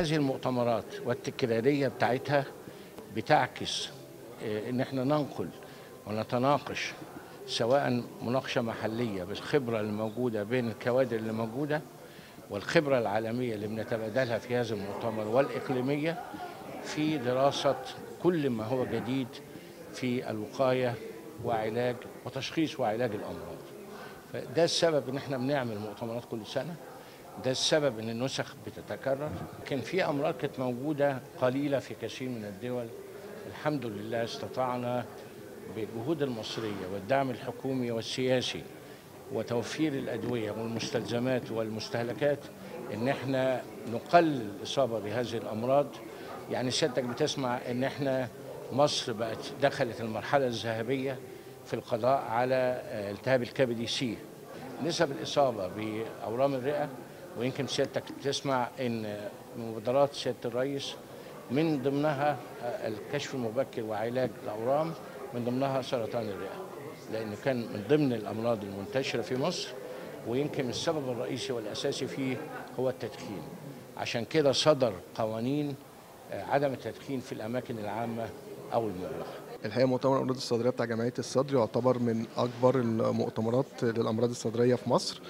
هذه المؤتمرات والتكراريه بتاعتها بتعكس آه، ان احنا ننقل ونتناقش سواء مناقشه محليه بالخبره الموجوده بين الكوادر اللي موجوده والخبره العالميه اللي بنتبادلها في هذا المؤتمر والاقليميه في دراسه كل ما هو جديد في الوقايه وعلاج وتشخيص وعلاج الامراض. فده السبب ان احنا بنعمل مؤتمرات كل سنه ده السبب ان النسخ بتتكرر كان في امراض كانت موجوده قليله في كثير من الدول الحمد لله استطعنا بالجهود المصريه والدعم الحكومي والسياسي وتوفير الادويه والمستلزمات والمستهلكات ان احنا نقلل الاصابه بهذه الامراض يعني سيادتك بتسمع ان احنا مصر بقت دخلت المرحله الذهبيه في القضاء على آه، التهاب الكبدي سي نسب الاصابه باورام الرئه ويمكن سيادتك تسمع ان مبادرات سياده الرئيس من ضمنها آه، الكشف المبكر وعلاج الاورام من ضمنها سرطان الرئه لانه كان من ضمن الامراض المنتشره في مصر ويمكن السبب الرئيسي والاساسي فيه هو التدخين عشان كده صدر قوانين آه، عدم التدخين في الاماكن العامه او المغلقه الحقيقه مؤتمر الامراض الصدريه بتاع جمعيه الصدر يعتبر من اكبر المؤتمرات للامراض الصدريه في مصر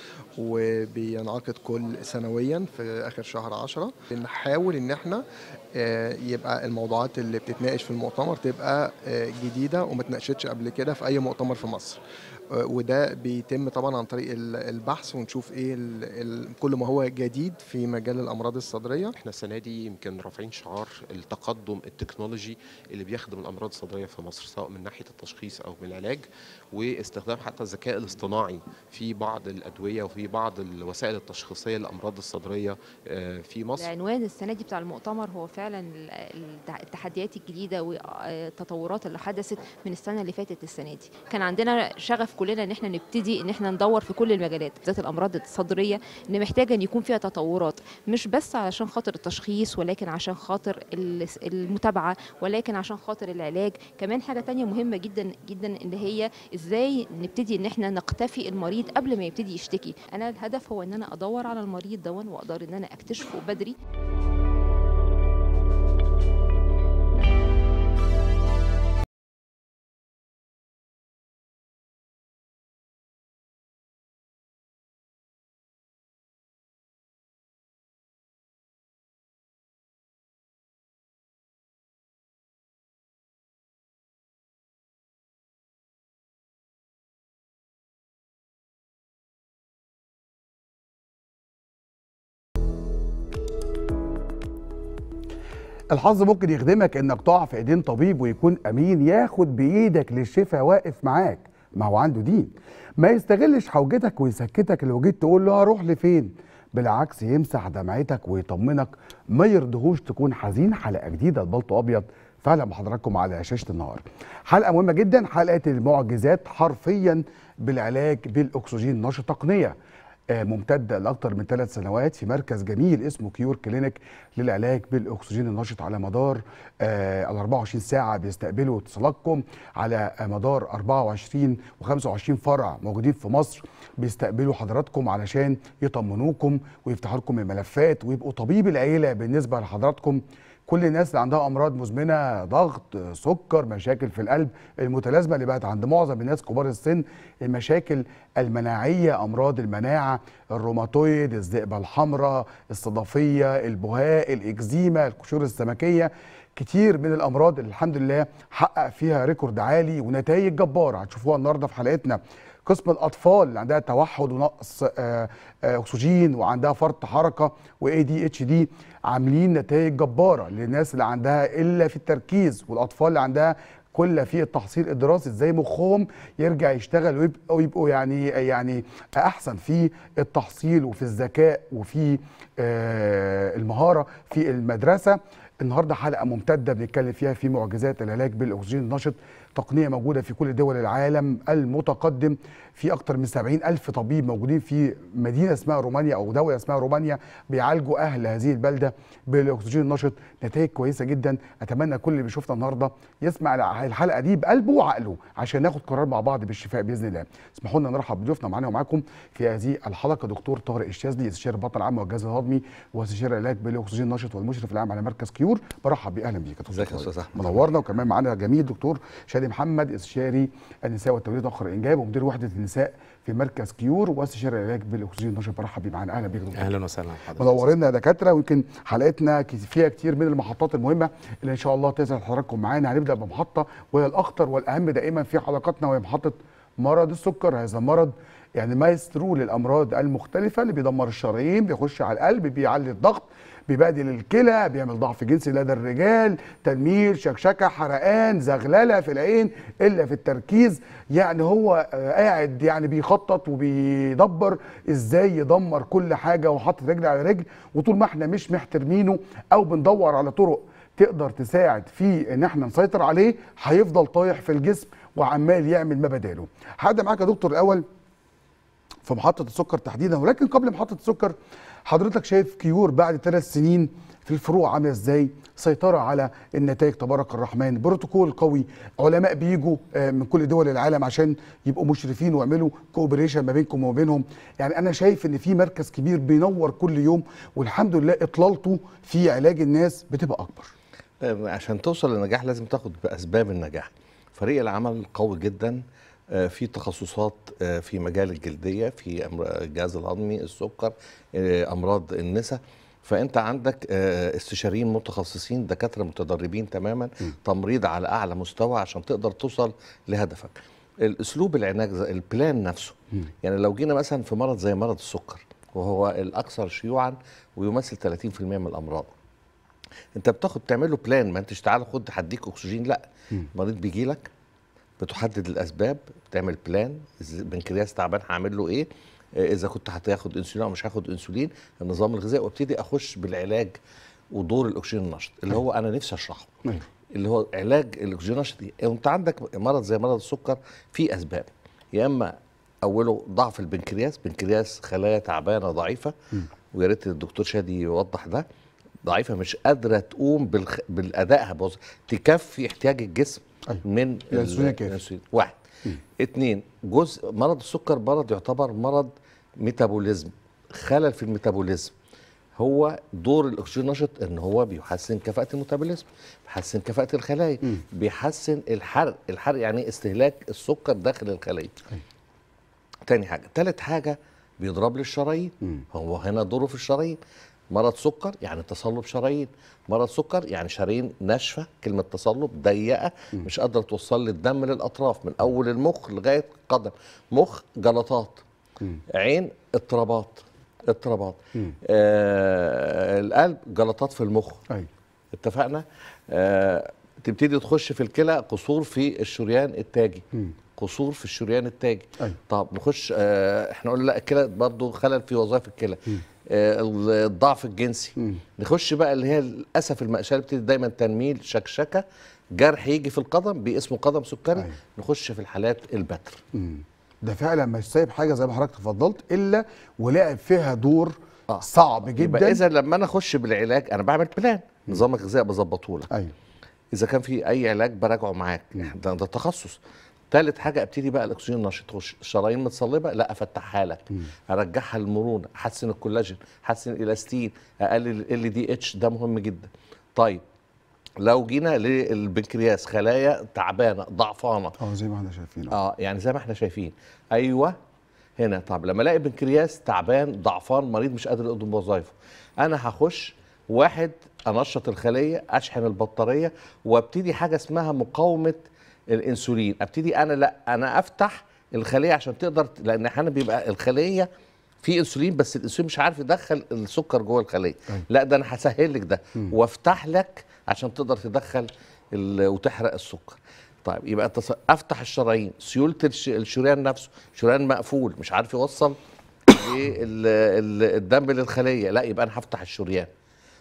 وبينعقد كل سنويا في اخر شهر عشرة بنحاول ان احنا آه، يبقى الموضوعات اللي بتتناقش في المؤتمر تبقى آه، جديده وما اتناقشتش قبل كده في اي مؤتمر في مصر آه، وده بيتم طبعا عن طريق ال- البحث ونشوف ايه ال- ال- كل ما هو جديد في مجال الامراض الصدريه احنا السنه دي يمكن رافعين شعار التقدم التكنولوجي اللي بيخدم الامراض الصدريه في مصر سواء من ناحيه التشخيص او من العلاج واستخدام حتى الذكاء الاصطناعي في بعض الادويه وفي بعض الوسائل التشخيصيه للامراض الصدريه آه، في مصر العنوان السنه دي بتاع المؤتمر هو فعلا ال- التع- التحديات الجديده والتطورات اللي حدثت من السنه اللي فاتت السنه دي كان عندنا شغف كلنا ان احنا نبتدي ان احنا ندور في كل المجالات بالذات الامراض الصدريه ان محتاجه ان يكون فيها تطورات مش بس علشان خاطر التشخيص ولكن عشان خاطر ال- المتابعه ولكن عشان خاطر العلاج كمان حاجه تانية مهمه جدا جدا اللي هي ازاي نبتدي ان احنا نقتفي المريض قبل ما يبتدي يشتكي انا الهدف هو ان انا ادور على المريض دون واقدر ان انا اكتشفه بدري الحظ ممكن يخدمك انك تقع في ايدين طبيب ويكون امين ياخد بايدك للشفاء واقف معاك ما هو عنده دين ما يستغلش حوجتك ويسكتك لو جيت تقول له هروح لفين بالعكس يمسح دمعتك ويطمنك ما يرضهوش تكون حزين حلقه جديده البلطو ابيض فعلا بحضراتكم على شاشه النهار حلقه مهمه جدا حلقه المعجزات حرفيا بالعلاج بالاكسجين نشر تقنيه آه، ممتده لاكثر من ثلاث سنوات في مركز جميل اسمه كيور كلينيك للعلاج بالاكسجين النشط على مدار آه، ال 24 ساعه بيستقبلوا اتصالاتكم على مدار 24 و25 فرع موجودين في مصر بيستقبلوا حضراتكم علشان يطمنوكم ويفتحوا لكم الملفات ويبقوا طبيب العيله بالنسبه لحضراتكم كل الناس اللي عندها امراض مزمنه ضغط سكر مشاكل في القلب المتلازمه اللي بقت عند معظم الناس كبار السن المشاكل المناعيه امراض المناعه الروماتويد الذئبه الحمراء الصدفيه البهاء الاكزيما القشور السمكيه كتير من الامراض اللي الحمد لله حقق فيها ريكورد عالي ونتائج جباره هتشوفوها النهارده في حلقتنا قسم الاطفال اللي عندها توحد ونقص آه، آه، اكسجين وعندها فرط حركه واي دي اتش دي عاملين نتائج جباره للناس اللي عندها الا في التركيز والاطفال اللي عندها كل في التحصيل الدراسي ازاي مخهم يرجع يشتغل ويبقوا يبقوا يعني يعني احسن في التحصيل وفي الذكاء وفي آه، المهاره في المدرسه النهارده حلقه ممتده بنتكلم فيها في معجزات العلاج بالاكسجين النشط تقنيه موجوده في كل دول العالم المتقدم في اكثر من 70 الف طبيب موجودين في مدينه اسمها رومانيا او دوله اسمها رومانيا بيعالجوا اهل هذه البلده بالاكسجين النشط نتائج كويسه جدا اتمنى كل اللي بيشوفنا النهارده يسمع الحلقه دي بقلبه وعقله عشان ناخد قرار مع بعض بالشفاء باذن الله اسمحوا لنا نرحب بضيوفنا معانا ومعاكم في هذه الحلقه دكتور طارق الشاذلي استشاري البطن العام والجهاز الهضمي واستشاري العلاج بالاكسجين النشط والمشرف العام على مركز كيور برحب بيه اهلا بيك يا دكتور ازيك يا طارق. أستاذ أحمد؟ منورنا وكمان معانا جميل دكتور شادي محمد استشاري النساء والتوليد واخر الانجاب ومدير وحده النساء في مركز كيور واستشاري العلاج بالاكسجين النشط برحب بيه معانا اهلا بيك يا دكتور اهلا وسهلا حضرتك منورنا يا دكاتره ويمكن حلقتنا كت- فيها كتير من المحطات المهمه اللي ان شاء الله تظهر حضراتكم معانا هنبدا بمحطه وهي الاخطر والاهم دائما في حلقاتنا وهي محطه مرض السكر هذا مرض يعني مايسترو للامراض المختلفه اللي بيدمر الشرايين بيخش على القلب بيعلي الضغط بيبهدل الكلى بيعمل ضعف جنسي لدى الرجال تنميل شكشكه حرقان زغلله في العين الا في التركيز يعني هو آه، قاعد يعني بيخطط وبيدبر ازاي يدمر كل حاجه وحاطط رجل على رجل وطول ما احنا مش محترمينه او بندور على طرق تقدر تساعد في ان احنا نسيطر عليه هيفضل طايح في الجسم وعمال يعمل ما بداله هبدا معاك يا دكتور الاول في محطة السكر تحديدا ولكن قبل محطة السكر حضرتك شايف كيور بعد ثلاث سنين في الفروع عاملة ازاي سيطرة على النتائج تبارك الرحمن بروتوكول قوي علماء بيجوا آه، من كل دول العالم عشان يبقوا مشرفين ويعملوا كوبريشن ما بينكم وما بينهم يعني انا شايف ان في مركز كبير بينور كل يوم والحمد لله اطلالته في علاج الناس بتبقى اكبر آه، عشان توصل للنجاح لازم تاخد باسباب النجاح فريق العمل قوي جدا آه، في تخصصات آه، في مجال الجلديه في أمر- الجهاز الهضمي السكر آه، امراض النساء فانت عندك آه، استشاريين متخصصين دكاتره متدربين تماما تمريض على اعلى مستوى عشان تقدر توصل لهدفك الاسلوب العلاج زي- البلان نفسه يعني لو جينا مثلا في مرض زي مرض السكر وهو الاكثر شيوعا ويمثل 30% من الامراض انت بتاخد تعمل له بلان ما انتش تعالى خد هديك اكسجين لا المريض بيجي لك بتحدد الاسباب بتعمل بلان إز- البنكرياس تعبان هعمل له ايه آه، اذا كنت هتاخد انسولين او مش هاخد انسولين النظام الغذائي وابتدي اخش بالعلاج ودور الاكسجين النشط اللي هو انا نفسي اشرحه أيوة. اللي هو علاج الاكسجين النشط دي انت عندك مرض زي مرض السكر في اسباب يا اما اوله ضعف البنكرياس بنكرياس خلايا تعبانه ضعيفه ويا ريت الدكتور شادي يوضح ده ضعيفه مش قادره تقوم بالخ... بالادائها بوظ... تكفي احتياج الجسم أيوة. من الأنسولين ال- الكافي. الأنسولين. واحد اتنين جزء مرض السكر مرض يعتبر مرض ميتابوليزم خلل في الميتابوليزم هو دور الاكسجين النشط ان هو بيحسن كفاءه الميتابوليزم بيحسن كفاءه الخلايا بيحسن الحرق الحرق يعني استهلاك السكر داخل الخليه تاني حاجه تالت حاجه بيضرب لي الشرايين هو هنا دوره في الشرايين مرض سكر يعني تصلب شرايين مرض سكر يعني شرايين ناشفه كلمه تصلب ضيقه مش قادره توصل لي الدم للاطراف من اول المخ لغايه القدم مخ جلطات عين اضطرابات اضطرابات آه القلب جلطات في المخ ايوه اتفقنا آه تبتدي تخش في الكلى قصور في الشريان التاجي قصور في الشريان التاجي أيوة. طب نخش آه احنا قلنا لا الكلى برضه خلل في وظائف الكلى آه الضعف الجنسي نخش بقى اللي هي للاسف المأساة اللي بتبتدي دايما تنميل شكشكه جرح يجي في القدم باسمه قدم سكري أيوة. نخش في الحالات البتر ده فعلا مش سايب حاجه زي ما حضرتك تفضلت الا ولعب فيها دور آه. صعب يبقى جدا اذا لما انا اخش بالعلاج انا بعمل بلان نظام الغذاء بظبطه لك ايوه اذا كان في اي علاج براجعه معاك ده, ده تخصص ثالث حاجه ابتدي بقى الاكسجين النشط تخش الشرايين متصلبه لا افتحها لك ارجعها المرونه احسن الكولاجين احسن الالاستين اقلل ال دي اتش ده مهم جدا طيب لو جينا للبنكرياس خلايا تعبانه ضعفانه اه زي ما احنا شايفين اه اه يعني زي ما احنا شايفين ايوه هنا طب لما الاقي بنكرياس تعبان ضعفان مريض مش قادر يقوم بوظائفه انا هخش واحد انشط الخليه اشحن البطاريه وابتدي حاجه اسمها مقاومه الانسولين ابتدي انا لا انا افتح الخليه عشان تقدر لان احيانا بيبقى الخليه في انسولين بس الانسولين مش عارف يدخل السكر جوه الخليه لا ده انا هسهل لك ده وافتح لك عشان تقدر تدخل ال- وتحرق السكر طيب يبقى تص... افتح الشرايين سيوله الش... الشريان نفسه شريان مقفول مش عارف يوصل ال- ال- الدم للخليه لا يبقى انا هفتح الشريان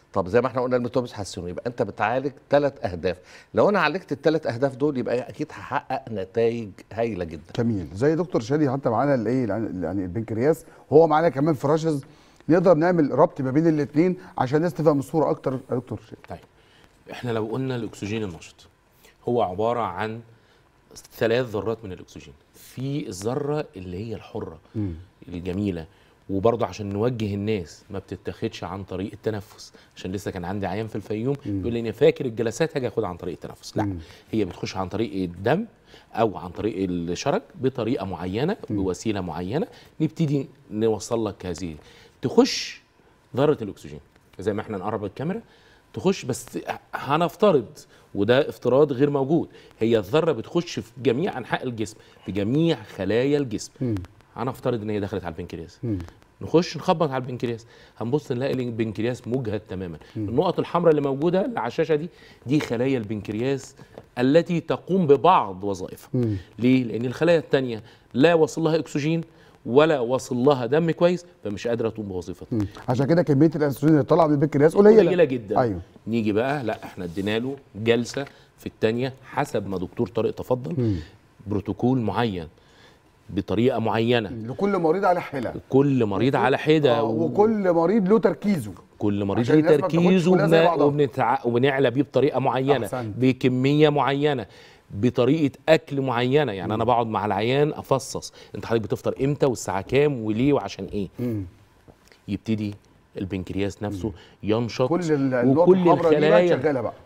طب زي ما احنا قلنا الميتوبس حسنوا يبقى انت بتعالج ثلاث اهداف لو انا عالجت الثلاث اهداف دول يبقى اكيد هحقق نتائج هايله جدا جميل زي دكتور شادي حتى معانا الايه يعني البنكرياس هو معانا كمان فراشز نقدر نعمل ربط ما بين الاثنين عشان الناس تفهم الصوره اكتر يا دكتور شادي طيب احنا لو قلنا الاكسجين النشط هو عباره عن ثلاث ذرات من الاكسجين في الذره اللي هي الحره مم. الجميله وبرضه عشان نوجه الناس ما بتتاخدش عن طريق التنفس عشان لسه كان عندي عيان في الفيوم بيقول لي انا فاكر الجلسات هاجي اخدها عن طريق التنفس لا مم. هي بتخش عن طريق الدم او عن طريق الشرج بطريقه معينه بوسيله معينه نبتدي نوصل لك هذه تخش ذره الاكسجين زي ما احنا نقرب الكاميرا تخش بس هنفترض وده افتراض غير موجود هي الذره بتخش في جميع انحاء الجسم في جميع خلايا الجسم مم. هنفترض ان هي دخلت على البنكرياس مم. نخش نخبط على البنكرياس هنبص نلاقي البنكرياس مجهد تماما النقط الحمراء اللي موجوده اللي على الشاشه دي دي خلايا البنكرياس التي تقوم ببعض وظائفها مم. ليه لان الخلايا الثانيه لا وصل لها اكسجين ولا وصل لها دم كويس فمش قادره تقوم بوظيفتها مم. عشان كده كميه الانسولين اللي طالعه من البنكرياس قليله قليله جدا ايوه نيجي بقى لا احنا ادينا له جلسه في الثانيه حسب ما دكتور طارق تفضل مم. بروتوكول معين بطريقه معينه لكل مريض على حده كل مريض على حده آه، وكل مريض له تركيزه كل مريض عشان ليه الناس ما تاخدش تركيزه كلها زي وبن- بعضها. وبنتع... وبنعلى بيه بطريقه معينه أحسنت. بكميه معينه بطريقه اكل معينه يعني انا بقعد مع العيان افصص انت حضرتك بتفطر امتى والساعه كام وليه وعشان ايه مم. يبتدي البنكرياس نفسه ينشط كل ال- النقط وكل الحمراء دي بقى الخلايا شغاله بقى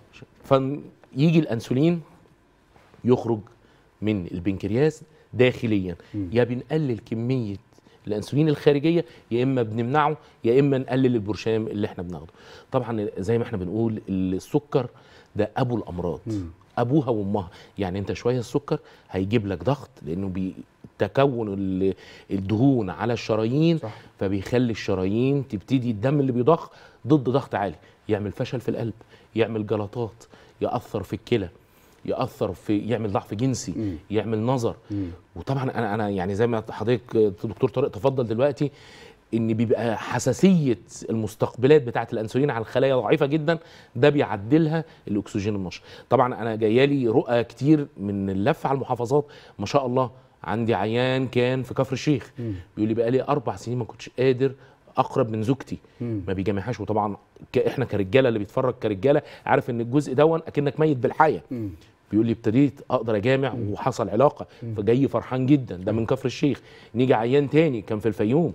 فيجي الانسولين يخرج من البنكرياس داخليا يا بنقلل كميه الانسولين الخارجيه يا اما بنمنعه يا اما نقلل البرشام اللي احنا بناخده طبعا زي ما احنا بنقول السكر ده ابو الامراض ابوها وامها يعني انت شويه السكر هيجيب لك ضغط لانه بي تكون ال- الدهون على الشرايين صح. فبيخلي الشرايين تبتدي الدم اللي بيضخ ضد ضغط عالي يعمل فشل في القلب يعمل جلطات ياثر في الكلى ياثر في يعمل ضعف جنسي يعمل نظر وطبعا انا انا يعني زي ما حضرتك دكتور طارق تفضل دلوقتي ان بيبقى حساسيه المستقبلات بتاعه الانسولين على الخلايا ضعيفه جدا ده بيعدلها الاكسجين النشط طبعا انا جايالي رؤى كتير من اللف على المحافظات ما شاء الله عندي عيان كان في كفر الشيخ بيقول لي بقالي اربع سنين ما كنتش قادر اقرب من زوجتي ما بيجامعهاش وطبعا ك- احنا كرجاله اللي بيتفرج كرجاله عارف ان الجزء دون اكنك ميت بالحياه بيقول لي ابتديت اقدر اجامع وحصل علاقه فجاي فرحان جدا ده من كفر الشيخ نيجي عيان تاني كان في الفيوم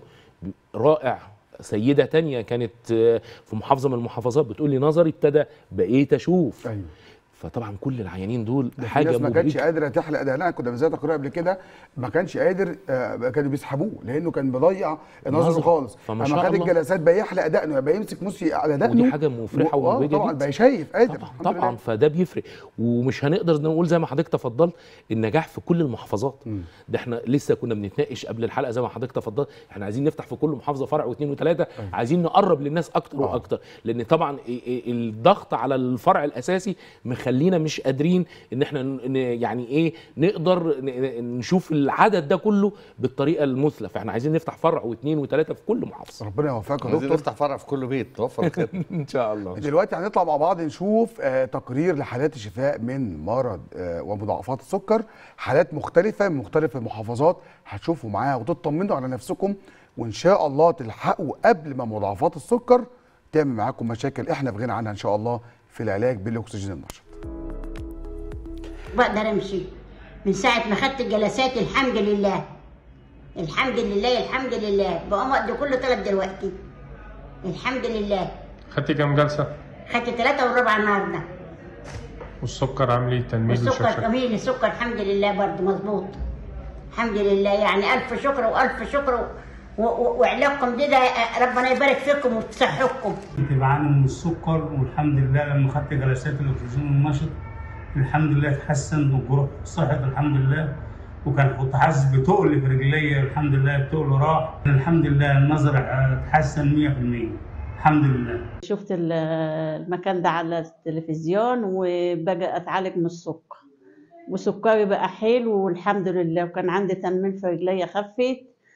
رائع سيده تانية كانت آه، في محافظه من المحافظات بتقول لي نظري ابتدى بقيت اشوف ايوه فطبعا كل العيانين دول ده في حاجه ناس ما كانتش مبهجه قادره تحلق دهنها كنا بنزل تقرير قبل كده ما كانش قادر آه كانوا بيسحبوه لانه كان بيضيع نظره نظره. خالص فما اما شاء خد الله. الجلسات بقى يحلق دقنه بقى يمسك موسي على دقنه ودي حاجة مفرحة و- آه، ومبهجة طبعا جدا. بقى شايف قادر طبعا الحمد طبعا لله. فده بيفرق ومش هنقدر نقول زي ما حضرتك تفضلت النجاح في كل المحافظات ده احنا لسه كنا بنتناقش قبل الحلقه زي ما حضرتك تفضلت احنا عايزين نفتح في كل محافظه فرع واثنين وثلاثه عايزين نقرب للناس اكتر آه. واكتر لان طبعا ال- ال- الضغط على الفرع الاساسي مخلينا مش قادرين ان احنا ن- ن- يعني ايه نقدر ن- ن- نشوف العدد ده كله بالطريقه المثلى فاحنا عايزين نفتح فرع واثنين وثلاثه في كل محافظه ربنا يوفقك يا عايزين دكتور نفتح فرع في كل بيت نوفر كده ان شاء الله دلوقتي هنطلع مع بعض نشوف آه تقرير لحالات الشفاء من مرض آه ومضاعفات السكر حالات مختلفة من مختلف المحافظات هتشوفوا معاها وتطمنوا على نفسكم وإن شاء الله تلحقوا قبل ما مضاعفات السكر تعمل معاكم مشاكل احنا في غنى عنها إن شاء الله في العلاج بالأكسجين النشط بقدر امشي من ساعه ما خدت الجلسات الحمد لله الحمد لله الحمد لله بقوم اقضي كله طلب دلوقتي الحمد لله خدتي كام جلسة؟ خدت ثلاثة وربع النهارده والسكر عامل ايه تنميل والسكر وشرشرة؟ جميل السكر الحمد لله برضه مظبوط الحمد لله يعني الف شكر والف شكر و- و- وعلاجكم دي ده ربنا يبارك فيكم وفي صحتكم كنت بعاني من السكر والحمد لله لما خدت جلسات الاكسجين النشط الحمد لله اتحسن والجروح صحت الحمد لله وكان كنت حاسس بتقل في رجلي الحمد لله التقل راح الحمد لله النظر اتحسن 100% الحمد لله شفت ال- المكان ده على التلفزيون وبقى اتعالج من السكر وسكري بقى حلو والحمد لله وكان عندي تنميل في رجلي خفت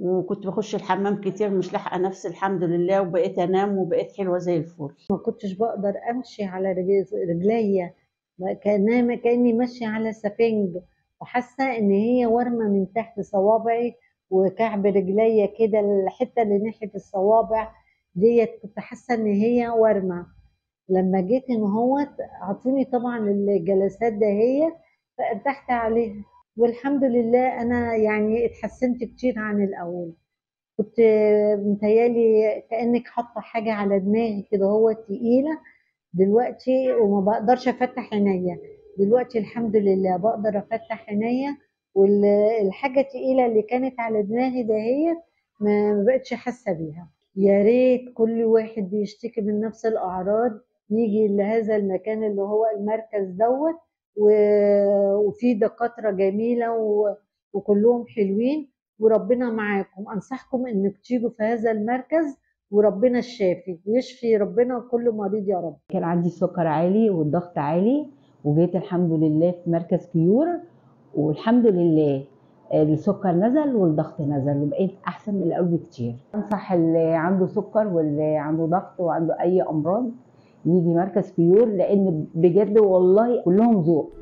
وكنت بخش الحمام كتير مش لاحقه نفسي الحمد لله وبقيت انام وبقيت حلوه زي الفل ما كنتش بقدر امشي على رجل- رجليا كانها كاني ماشيه على سفنج وحاسه ان هي ورمه من تحت صوابعي وكعب رجليا كده الحته اللي ناحيه الصوابع ديت كنت حاسه ان هي ورمه لما جيت ان هو اعطوني طبعا الجلسات دهيت فارتحت عليها والحمد لله انا يعني اتحسنت كتير عن الاول كنت متهيالي كانك حاطه حاجه على دماغي كده هو تقيله دلوقتي وما بقدرش افتح عينيا دلوقتي الحمد لله بقدر افتح عينيا والحاجه التقيله اللي كانت على دماغي دهيت ما ما بقتش حاسه بيها يا ريت كل واحد بيشتكي من نفس الاعراض يجي لهذا المكان اللي هو المركز دوت و- وفي دكاتره جميله و- وكلهم حلوين وربنا معاكم انصحكم انك تيجوا في هذا المركز وربنا الشافي ويشفي ربنا كل مريض يا رب كان عندي السكر عالي والضغط عالي وجيت الحمد لله في مركز كيور والحمد لله السكر نزل والضغط نزل وبقيت احسن من الاول بكتير انصح اللي عنده سكر واللي عنده ضغط وعنده اي امراض يجي مركز كيور لان بجد والله كلهم ذوق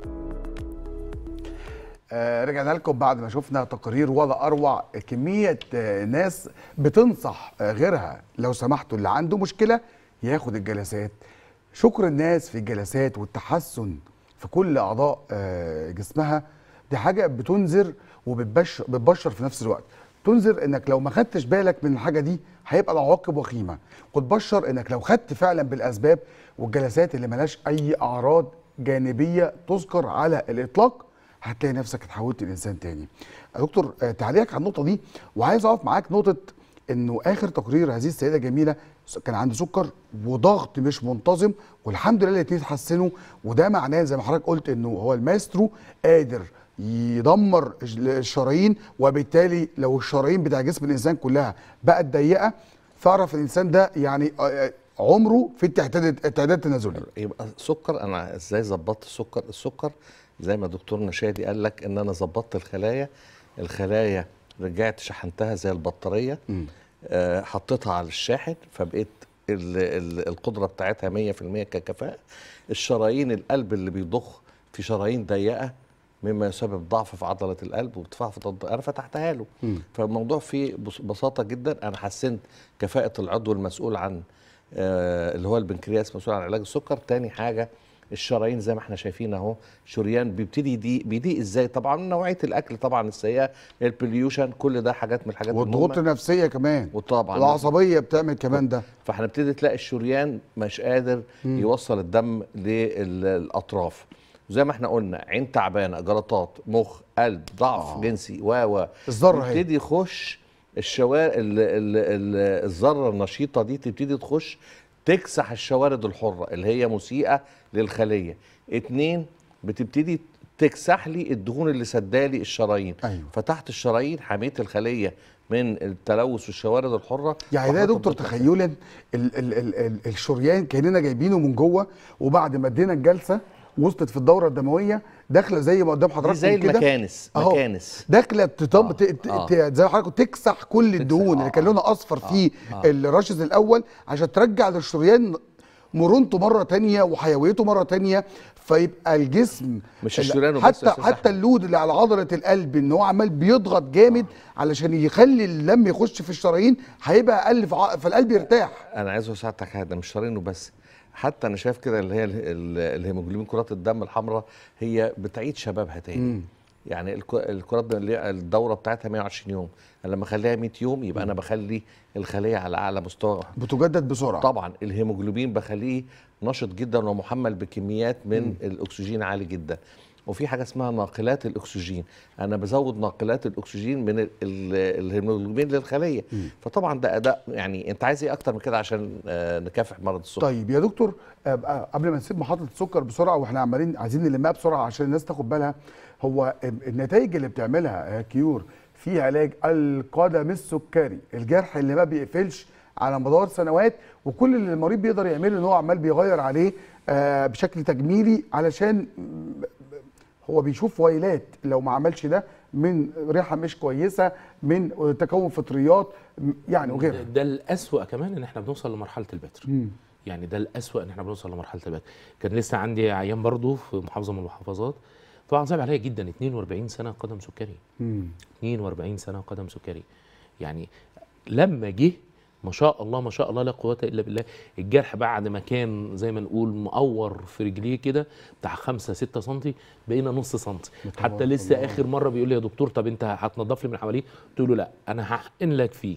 آه رجعنا لكم بعد ما شفنا تقارير ولا اروع كميه آه ناس بتنصح آه غيرها لو سمحتوا اللي عنده مشكله ياخد الجلسات شكر الناس في الجلسات والتحسن في كل اعضاء آه جسمها دي حاجه بتنذر وبتبشر بتبشر في نفس الوقت تنذر انك لو ما خدتش بالك من الحاجه دي هيبقى العواقب وخيمه وتبشر انك لو خدت فعلا بالاسباب والجلسات اللي ملهاش اي اعراض جانبيه تذكر على الاطلاق هتلاقي نفسك اتحولت لانسان تاني. يا دكتور آه، تعليقك على النقطه دي وعايز اقف معاك نقطه انه اخر تقرير هذه السيده جميله كان عنده سكر وضغط مش منتظم والحمد لله الاثنين اتحسنوا وده معناه زي ما حضرتك قلت انه هو المايسترو قادر يدمر الشرايين وبالتالي لو الشرايين بتاع جسم الانسان كلها بقت ضيقه فاعرف الانسان ده يعني آه، آه، عمره في التعداد التعداد التنازلي يبقى سكر انا ازاي ظبطت السكر السكر زي ما دكتور نشادي قال لك ان انا ظبطت الخلايا الخلايا رجعت شحنتها زي البطاريه آه حطيتها على الشاحن فبقيت ال ال القدره بتاعتها 100% ككفاءه الشرايين القلب اللي بيضخ في شرايين ضيقه مما يسبب ضعف في عضله القلب وارتفاع في ضغط انا فتحتها له فالموضوع فيه بس- بساطه جدا انا حسنت كفاءه العضو المسؤول عن آه اللي هو البنكرياس مسؤول عن علاج السكر تاني حاجه الشرايين زي ما احنا شايفين اهو شريان بيبتدي يضيق بيضيق ازاي طبعا من نوعيه الاكل طبعا السيئه البليوشن كل ده حاجات من الحاجات والضغوط المهمة. النفسيه كمان وطبعا العصبيه بتعمل كمان ده فهنبتدي تلاقي الشريان مش قادر مم. يوصل الدم للاطراف زي ما احنا قلنا عين تعبانه جلطات مخ قلب ضعف آه. جنسي و و الذرة هي. يبتدي يخش الشوارع الذره النشيطه دي تبتدي تخش تكسح الشوارد الحره اللي هي مسيئه للخليه اتنين بتبتدي تكسح لي الدهون اللي سدالي الشرايين أيوة. فتحت الشرايين حميت الخليه من التلوث والشوارد الحره يعني ده يا وحطت دكتور بطاقة. تخيلا ال ال ال ال الشريان كاننا جايبينه من جوه وبعد ما ادينا الجلسه وصلت في الدوره الدمويه داخله زي ما قدام حضرتك زي كده المكانس أهو. مكانس داخله تطم آه. ت... آه. ت... زي ما حضرتك قلت تكسح كل الدهون اللي كان لونها اصفر فيه آه. الرشز الاول عشان ترجع للشريان مرونته مره تانية وحيويته مره تانية فيبقى الجسم مش ال- الشريان وبس حتى يا أستاذ حتى اللود اللي على عضله القلب ان هو عمال بيضغط جامد علشان يخلي الدم يخش في الشرايين هيبقى اقل في ع- فالقلب يرتاح انا عايز اساعدك حاجه ده مش شرايين وبس حتى انا شايف كده اللي هي ال- ال- الهيموجلوبين كرات الدم الحمراء هي بتعيد شبابها تاني مم. يعني الك- الكرات اللي هي الدوره بتاعتها 120 يوم أنا لما اخليها 100 يوم يبقى انا بخلي الخليه على اعلى مستوى بتجدد بسرعه طبعا الهيموجلوبين بخليه نشط جدا ومحمل بكميات من مم. الاكسجين عالي جدا وفي حاجه اسمها ناقلات الاكسجين انا بزود ناقلات الاكسجين من ال- ال- الهيموجلوبين للخليه مم. فطبعا ده اداء يعني انت عايز ايه اكتر من كده عشان آه، نكافح مرض السكر طيب يا دكتور آه، آه، قبل ما نسيب محطه السكر بسرعه واحنا عمالين عايزين نلمها بسرعه عشان الناس تاخد بالها هو النتائج اللي بتعملها يا كيور في علاج القدم السكري الجرح اللي ما بيقفلش على مدار سنوات وكل اللي المريض بيقدر يعمله ان هو عمال بيغير عليه آه، بشكل تجميلي علشان هو بيشوف ويلات لو ما عملش ده من ريحه مش كويسه من تكون فطريات م- يعني وغيرها ده الأسوأ كمان ان احنا بنوصل لمرحله البتر مم. يعني ده الأسوأ ان احنا بنوصل لمرحله البتر كان لسه عندي عيان برضو في محافظه من المحافظات طبعا صعب عليا جدا 42 سنه قدم سكري مم. 42 سنه قدم سكري يعني لما جه ما شاء الله ما شاء الله لا قوه الا بالله الجرح بعد ما كان زي ما نقول مقور في رجليه كده بتاع 5 6 سم بقينا نص سم حتى لسه الله. اخر مره بيقول لي يا دكتور طب انت هتنضف لي من حواليه قلت له لا انا هحقن لك فيه